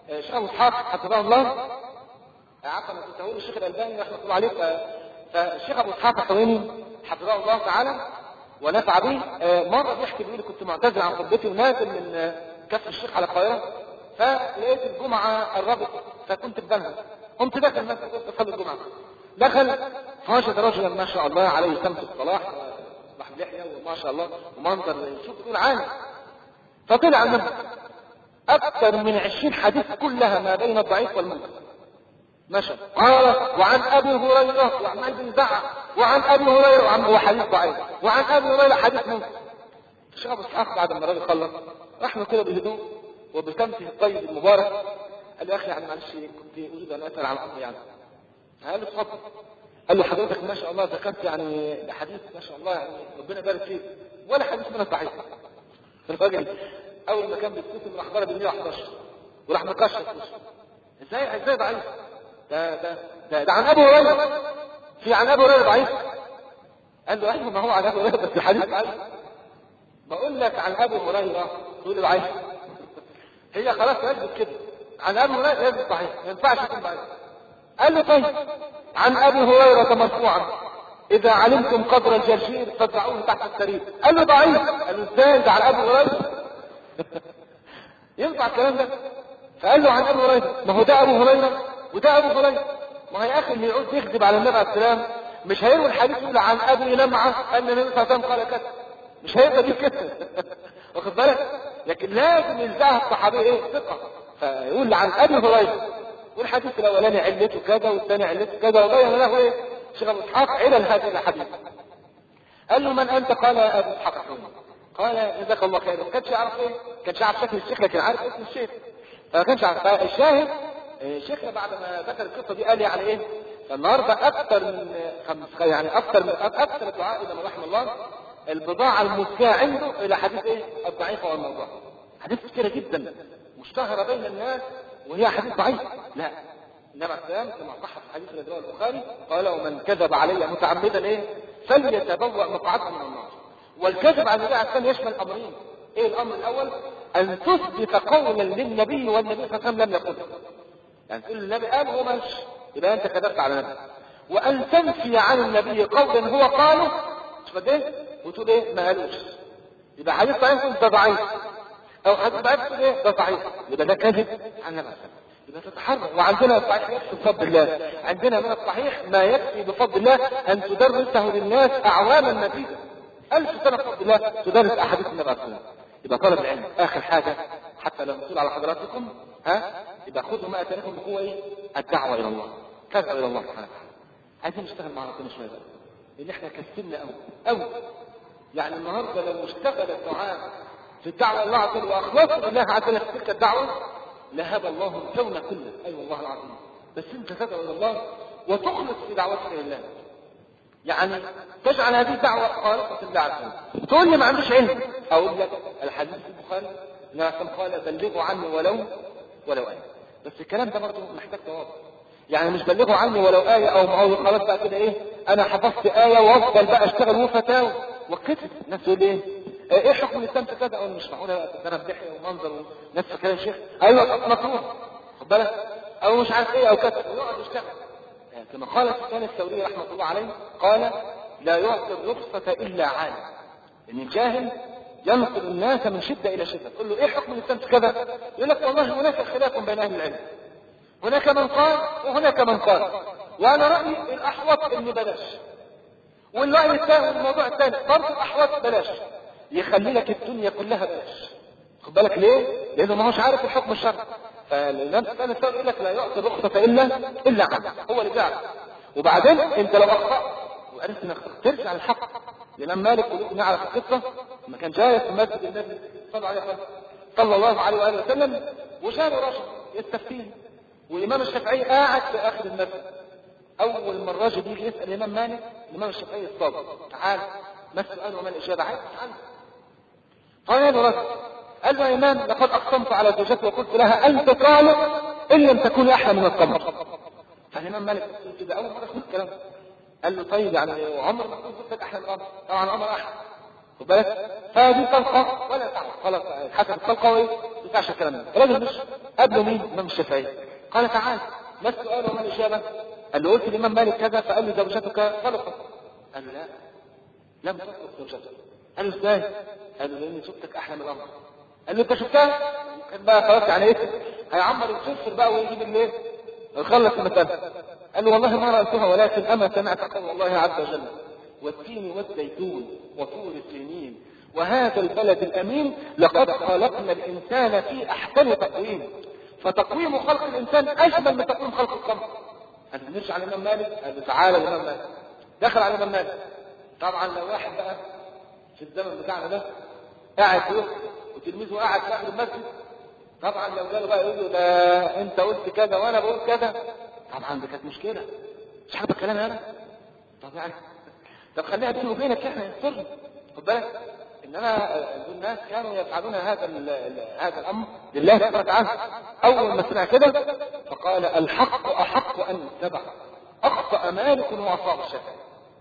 شيخ ابو اسحاق حفظه الله عفوا انا كنت هقول الشيخ الالباني رحمه الله عليه فالشيخ ابو اسحاق الحويني حفظه الله تعالى ونفع به مره بيحكي بيقول كنت معتزل عن خطبتي ونازل من كف الشيخ على القاهره فلقيت الجمعه قربت فكنت في بنها قمت داخل المسجد قلت اصلي الجمعه دخل فوجد رجلا ما شاء الله عليه سمت الصلاح راح لحيه وما شاء الله ومنظر شوف تقول عام فطلع المسجد اكثر من عشرين حديث كلها ما بين الضعيف والمنكر مشى قال وعن ابي هريره وعن بن زعق وعن ابي هريره وعن هو حديث ضعيف وعن ابي هريره حديث منكر الشيخ ابو اسحاق بعد ما الراجل خلص راح له كده بهدوء وبسمته الطيب المبارك قال له يا اخي يعني معلش كنت اريد ان اسال عن امر يعني قال له اتفضل قال له حضرتك ما شاء الله ذكرت يعني حديث ما شاء الله يعني ربنا يبارك فيك ولا حديث من الضعيف الراجل اول ما كان بيتكتب راح ضرب ال 111 وراح مكشف ازاي ازاي ضعيف ده ده ده, ده عن ابو هريره في عن ابو هريره ضعيف قال له ايوه ما هو عن ابو هريره بس الحديث ضعيف بقول لك عن ابو هريره تقول لي ضعيف هي خلاص يثبت كده عن ابي هريره يثبت ضعيف ما ينفعش يكون ضعيف قال له طيب عن ابي هريره مرفوعا اذا علمتم قدر الجرجير فادفعوه تحت السرير قال له ضعيف قال له ازاي ده عن ابي هريره ينفع الكلام ده فقال له عن ابي هريره ما هو ده ابو هريره وده ابو هريره ما هي اخي اللي يعود يكذب على النبي عليه السلام مش هيروي الحديث يقول عن ابي لمعه ان النبي صلى الله عليه وسلم قال كذا مش هيقدر يجيب كده واخد بالك لكن لازم يلزقها الصحابي ايه ثقه فيقول عن ابي هريره والحديث الاولاني علته كذا والثاني علته كذا وبين له ايه شيخ ابو اسحاق علل هذه الاحاديث قال له من انت قال ابو اسحاق قال جزاك الله خير ما كانش يعرف ايه ما كانش يعرف شكل الشيخ لكن عارف اسم الشيخ فما كانش يعرف فالشاهد شيخنا بعد ما ذكر القصه دي قال يعني ايه النهارده اكثر من خمس يعني اكثر من اكثر الدعاء الى من رحم الله البضاعه المزكاه عنده الى حديث ايه الضعيف والموضوع حديث كثيره جدا مشتهره بين الناس وهي حديث ضعيف لا النبي عليه السلام كما صح في حديث الرجال البخاري قال ومن كذب علي متعمدا ايه فليتبوأ مقعده من النار والكذب على النبي عليه السلام يشمل امرين ايه الامر الاول ان تثبت قولا للنبي والنبي صلى الله عليه وسلم لم يقله يعني تقول النبي قال هو ماشي يبقى انت كذبت على النبي وان تنفي عن النبي قولا هو قاله شوف ايه وتقول ايه ما قالوش يبقى حديث ضعيف ده ضعيف او حديث ضعيف تقول ايه ده ضعيف يبقى ده كذب عن النبي يبقى تتحرر وعندنا الصحيح يكفي بفضل الله عندنا من الصحيح ما يكفي بفضل الله ان تدرسه للناس اعواما مديده ألف سنة بفضل الله تدرس أحاديث النبي عليه الصلاة يبقى طالب العلم آخر حاجة حتى لو نقول على حضراتكم ها يبقى خذوا ما أتانكم بقوة إيه؟ الدعوة إلى الله تدعو إلى الله سبحانه وتعالى عايزين نشتغل مع ربنا شوية بقى لأن إحنا كسلنا أوي أوي يعني النهارده لو اشتغل الدعاء في الدعوة إلى الله عز وجل وأخلصوا لله عز وجل في تلك الدعوة لهب الله الكون كله أي أيوة والله العظيم بس أنت تدعو إلى الله وتخلص في دعوتك لله يعني تجعل هذه الدعوة خالصة لله عز وجل تقول لي ما عنديش علم أقول لك الحديث في البخاري النبي قال بلغوا عني ولو ولو آية بس الكلام ده برضه محتاج تواضع يعني مش بلغوا عني ولو آية أو معوض خلاص بقى كده إيه أنا حفظت آية وأفضل بقى أشتغل وفتاوى وكتب الناس تقول إيه ايه حكم الاسلام في كذا اقول مش معقوله ده انا بضحك ومنظر وناس فاكره يا شيخ ايوه مكروه خد بالك او مش عارف ايه او كذا ويقعد يشتغل كما قال سفيان الثوري رحمه الله عليه قال لا يعطي الرخصة إلا عالم إن الجاهل ينقل الناس من شدة إلى شدة تقول له إيه حكم الإسلام في كذا يقول لك والله هناك خلاف بين أهل العلم هناك من قال وهناك من قال وأنا رأيي الأحوط إنه بلاش والرأي الثاني والموضوع الثاني برضه الأحوط بلاش يخلي لك الدنيا كلها بلاش خد بالك ليه؟ لأنه ما هوش عارف الحكم الشرعي فالإمام سفيان الثوري يقول لك لا يعطي الرخصة إلا إلا عنه هو اللي بيعرف وبعدين أنت لو أخطأت وعرفت انك ترجع للحق الامام مالك نعرف القصه لما كان جاي في مسجد النبي صلى الله عليه وسلم صلى الله عليه واله وسلم وجاء رجل يستفتيه والامام الشافعي قاعد في اخر المسجد اول ما الراجل يجي يسال الامام مالك الامام الشافعي الصادق تعال ما السؤال وما الاجابه عايز تعال قال له رجل قال له يا امام لقد اقسمت على زوجتي وقلت لها انت طالق ان لم تكوني احلى من القمر فالامام مالك كده اول مره اسمع الكلام قال له طيب يعني عمر ما كنت زوجتك احلى من القمر طبعا عمر احلى خد بالك فهذه طلقه ولا تعرف خلاص حسب الطلقه وايه ما ينفعش الكلام ده الراجل مش قابله مين؟ الإمام الشافعي قال تعال ما السؤال وما الإجابة؟ قال له قلت الإمام مالك كذا فقال لي زوجتك طلقت قال له لا لم تطلق زوجتك قال له ازاي؟ قال له لأن زوجتك أحلى من الأمر قال له أنت شفتها؟ كان بقى خلاص يعني إيه؟ هيعمر الكفر بقى ويجيب الايه؟ يخلص المسألة قال له والله ما رأيتها ولكن أما سمعت قول الله عز وجل والتين والزيتون وطور السنين وهذا البلد الأمين لقد خلقنا الإنسان في أحسن تقويم فتقويم خلق الإنسان أجمل من تقويم خلق القمر قال نرجع على الإمام مالك قال له تعالى الإمام مالك دخل على الإمام مالك طبعا لو واحد بقى في الزمن بتاعنا ده قاعد فوق وتلميذه قاعد في آخر المسجد طبعا لو قالوا بقى يقول له ده انت قلت كذا وانا بقول كذا طبعا دي كانت مشكله مش حابب الكلام انا طب يعني طب خليها بيني وبينك احنا سر خد بالك انما الناس كانوا يفعلون هذا هذا الامر لله سبحانه وتعالى اول ما سمع كده فقال الحق احق ان يتبع اخطا مالك واصاب الشافعي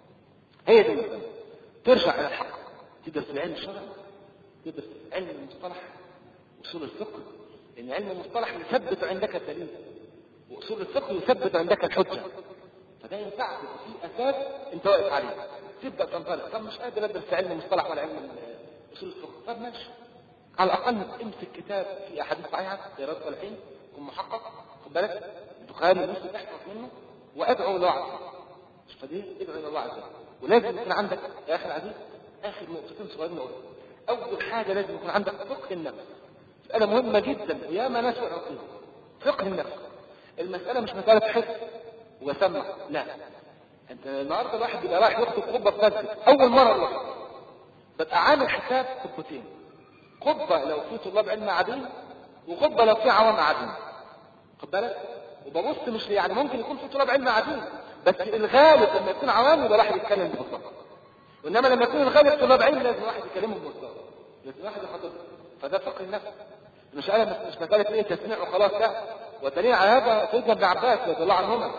هي دي المساله ترجع الى الحق تدرس العلم الشرعي تدرس علم المصطلح اصول الفقه لان علم المصطلح يثبت عندك الدليل واصول الفقه يثبت عندك الحجه فده ينفعك في اساس انت واقف عليه تبدا تنطلق طب مش قادر ادرس علم المصطلح ولا علم اصول الفقه طب ماشي على الاقل امسك كتاب في احاديث صحيحه زي رد الصالحين يكون محقق خد بالك البخاري ومسلم احفظ منه وادعو الله عز وجل فدي ادعو الى الله عز وجل ولازم يكون عندك يا اخي العزيز اخر نقطتين صغيرين اقول اول حاجه لازم يكون عندك فقه النفس مساله مهمه جدا وياما ناس وقعوا فيها فقه النفس المساله مش مساله حفظ وسمع لا انت النهارده الواحد بيبقى رايح يخطب خطبه في مسجد اول مره يروح ببقى عامل حساب خطبتين خطبه لو في طلاب علم قاعدين وخطبه لو في عوام قاعدين خد بالك وببص مش يعني ممكن يكون في طلاب علم قاعدين بس الغالب لما يكون عوام يبقى واحد يتكلم ببساطه وانما لما يكون الغالب طلاب علم لازم واحد يكلمه ببساطه لازم واحد يخاطبه فده فقه النفس مش انا مش مساله ايه تسميع وخلاص لا والدليل على هذا سيدنا ابن عباس رضي الله عنهما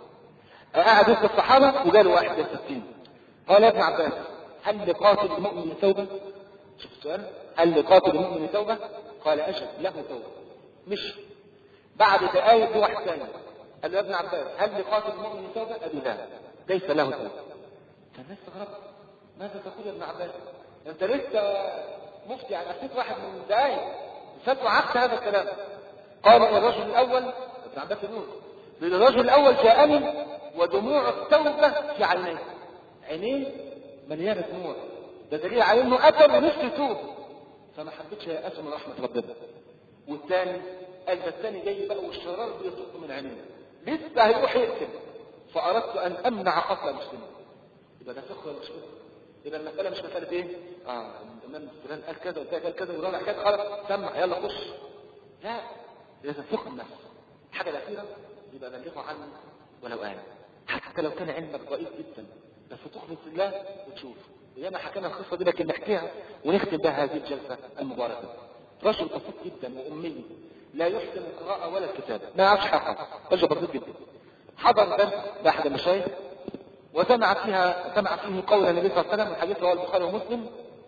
قاعد وسط الصحابه وجاله واحد يا ستين قال يا ابن عباس هل لقاتل المؤمن توبه؟ شوف السؤال هل لقاتل المؤمن توبه؟ قال اجل له توبه مش بعد دقائق واحد ثاني قال له يا ابن عباس هل لقاتل المؤمن توبه؟ قال له لا ليس له توبه فالناس استغربت ماذا تقول يا ابن عباس؟ انت لسه مفتي عن اخيك واحد من دقائق فتوى عكس هذا الكلام قال الرجل الاول ابن عباس يقول الرجل الاول جاءني ودموع التوبه في عينيه عينيه مليانه دموع ده دليل على انه قتل ونفسه يتوب فما حبيتش يأس من رحمه ربنا والثاني قال ده الثاني جاي بقى والشرار بيطق من عينيه لسه هيروح يقتل فاردت ان امنع قتل المسلمين يبقى ده فقه ولا مش فقه؟ يبقى المساله مش مساله ايه؟ اه الامام فلان قال كذا وده قال كذا وده قال كذا خلاص سمع يلا خش لا لازم فقه النفس الحاجه الاخيره يبقى بلغه عني ولو آية حتى لو كان علمك ضئيل جدا بس تخلص الله وتشوف وياما حكينا القصه دي لكن نحكيها ونختم بها هذه الجلسه المباركه رجل بسيط جدا وامي لا يحسن القراءه ولا الكتابه ما يعرفش حاجه رجل بسيط جدا حضر درس لاحد المشايخ وسمع فيها سمع فيه قول النبي صلى الله عليه وسلم الحديث رواه البخاري ومسلم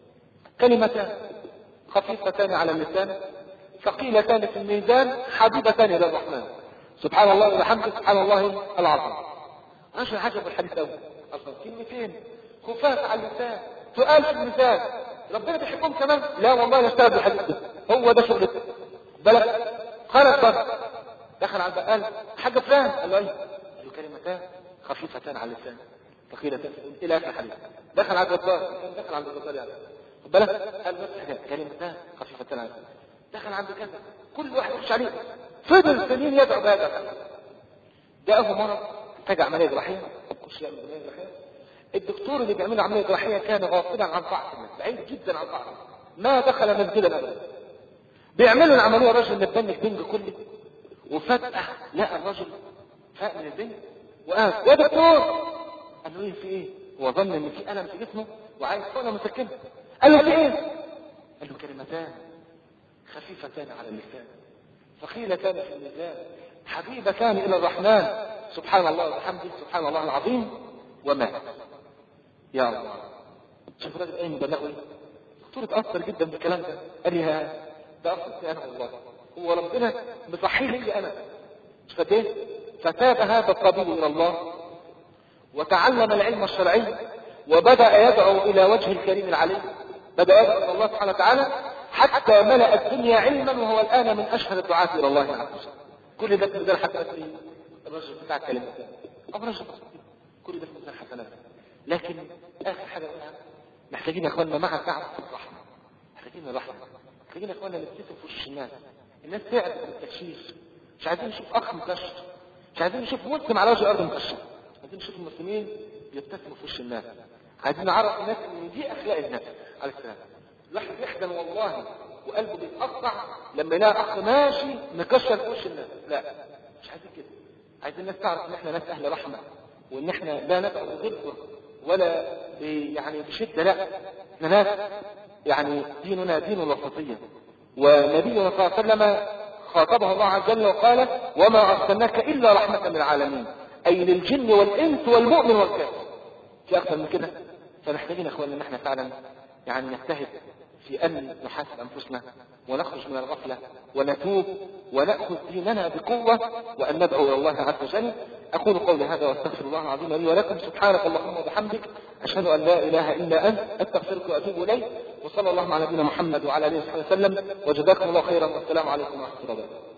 كلمتان خفيفتان على اللسان ثقيلتان في الميزان حبيبتان الى الرحمن سبحان الله وبحمده سبحان الله العظيم عشان عجب الحديث الاول اصلا كلمتين خفاف على اللسان تقال في الميزان ربنا بيحبهم كمان لا والله لا اشتغل بالحديث ده هو ده شغلته بلد خرج بس دخل على البقال حاجه فلان قال له ايه قال له كلمتان خفيفتان على اللسان ثقيلتان الى اخر الحديث دخل على الجزار دخل على الجزار يعني خد بالك قال بس حاجه كلمتان خفيفتان على اللسان دخل عند كذا كل واحد يخش عليه فضل سنين يدعو بهذا جاءه مرض محتاج عمليه جراحيه خش يعمل عمليه جراحيه الدكتور اللي بيعمل عمليه جراحيه كان غافلا عن طاعه الناس بعيد جدا عن طاعه ما دخل منزلا ابدا بيعملوا العمليه الراجل متبنك بنج كله وفجاه لقى الراجل فاق من البنج وقال يا دكتور قال له ايه في ايه؟ هو ظن ان في الم في جسمه وعايز حقنه مسكنه قال له في ايه؟ قال له كلمتان خفيفتان على اللسان ثقيلتان في الميزان حبيبتان الى الرحمن سبحان الله وبحمده سبحان الله العظيم ومات يا الله شوف الراجل ايه مبلغه ايه دكتور اتاثر جدا بالكلام ده قال لي ها ده اثر انا والله هو ربنا مصحي لي انا مش قد ايه فتاب هذا الطبيب الى الله وتعلم العلم الشرعي وبدأ يدعو إلى وجه الكريم العليم بدأ يدعو إلى الله سبحانه وتعالى حتى ملأ الدنيا علما وهو الآن من أشهر الدعاة إلى الله عز وجل كل ده في ميزان حسنات مين؟ الرجل بتاع الكلمة أو رجل بسيط. كل ده في ميزان حسنات لكن آخر حاجة قلنا محتاجين يا إخواننا مع تعب الرحمة محتاجين الرحمة محتاجين يا إخواننا نبتسم في وش الناس الناس تعبت من التكشير مش عايزين نشوف أخ مكشر مش عايزين نشوف مسلم على وجه الأرض مكشر عايزين نشوف المسلمين يبتسموا في وش الناس عايزين نعرف الناس ان دي اخلاق النبي عليه السلام الواحد يحزن والله وقلبه بيتقطع لما يلاقي اخ ماشي مكشر في وش الناس لا مش عايزين كده عايزين الناس تعرف ان احنا ناس اهل رحمه وان احنا لا ندعو بغدر ولا ب- يعني بشده لا احنا ناس يعني ديننا دين الوسطيه ونبينا صلى الله عليه وسلم خاطبه الله عز وجل وقال وما ارسلناك الا رحمه للعالمين اي للجن والانس والمؤمن والكافر في اكثر من كده فمحتاجين يا اخواننا ان احنا فعلا يعني نجتهد في ان نحاسب انفسنا ونخرج من الغفله ونتوب وناخذ ديننا بقوه وان ندعو الى الله عز وجل اقول قولي هذا واستغفر الله العظيم لي ولكم سبحانك اللهم وبحمدك اشهد ان لا اله الا انت استغفرك واتوب اليك وصلى الله على نبينا محمد وعلى اله وصحبه وسلم وجزاكم الله خيرا والسلام عليكم ورحمه الله وبركاته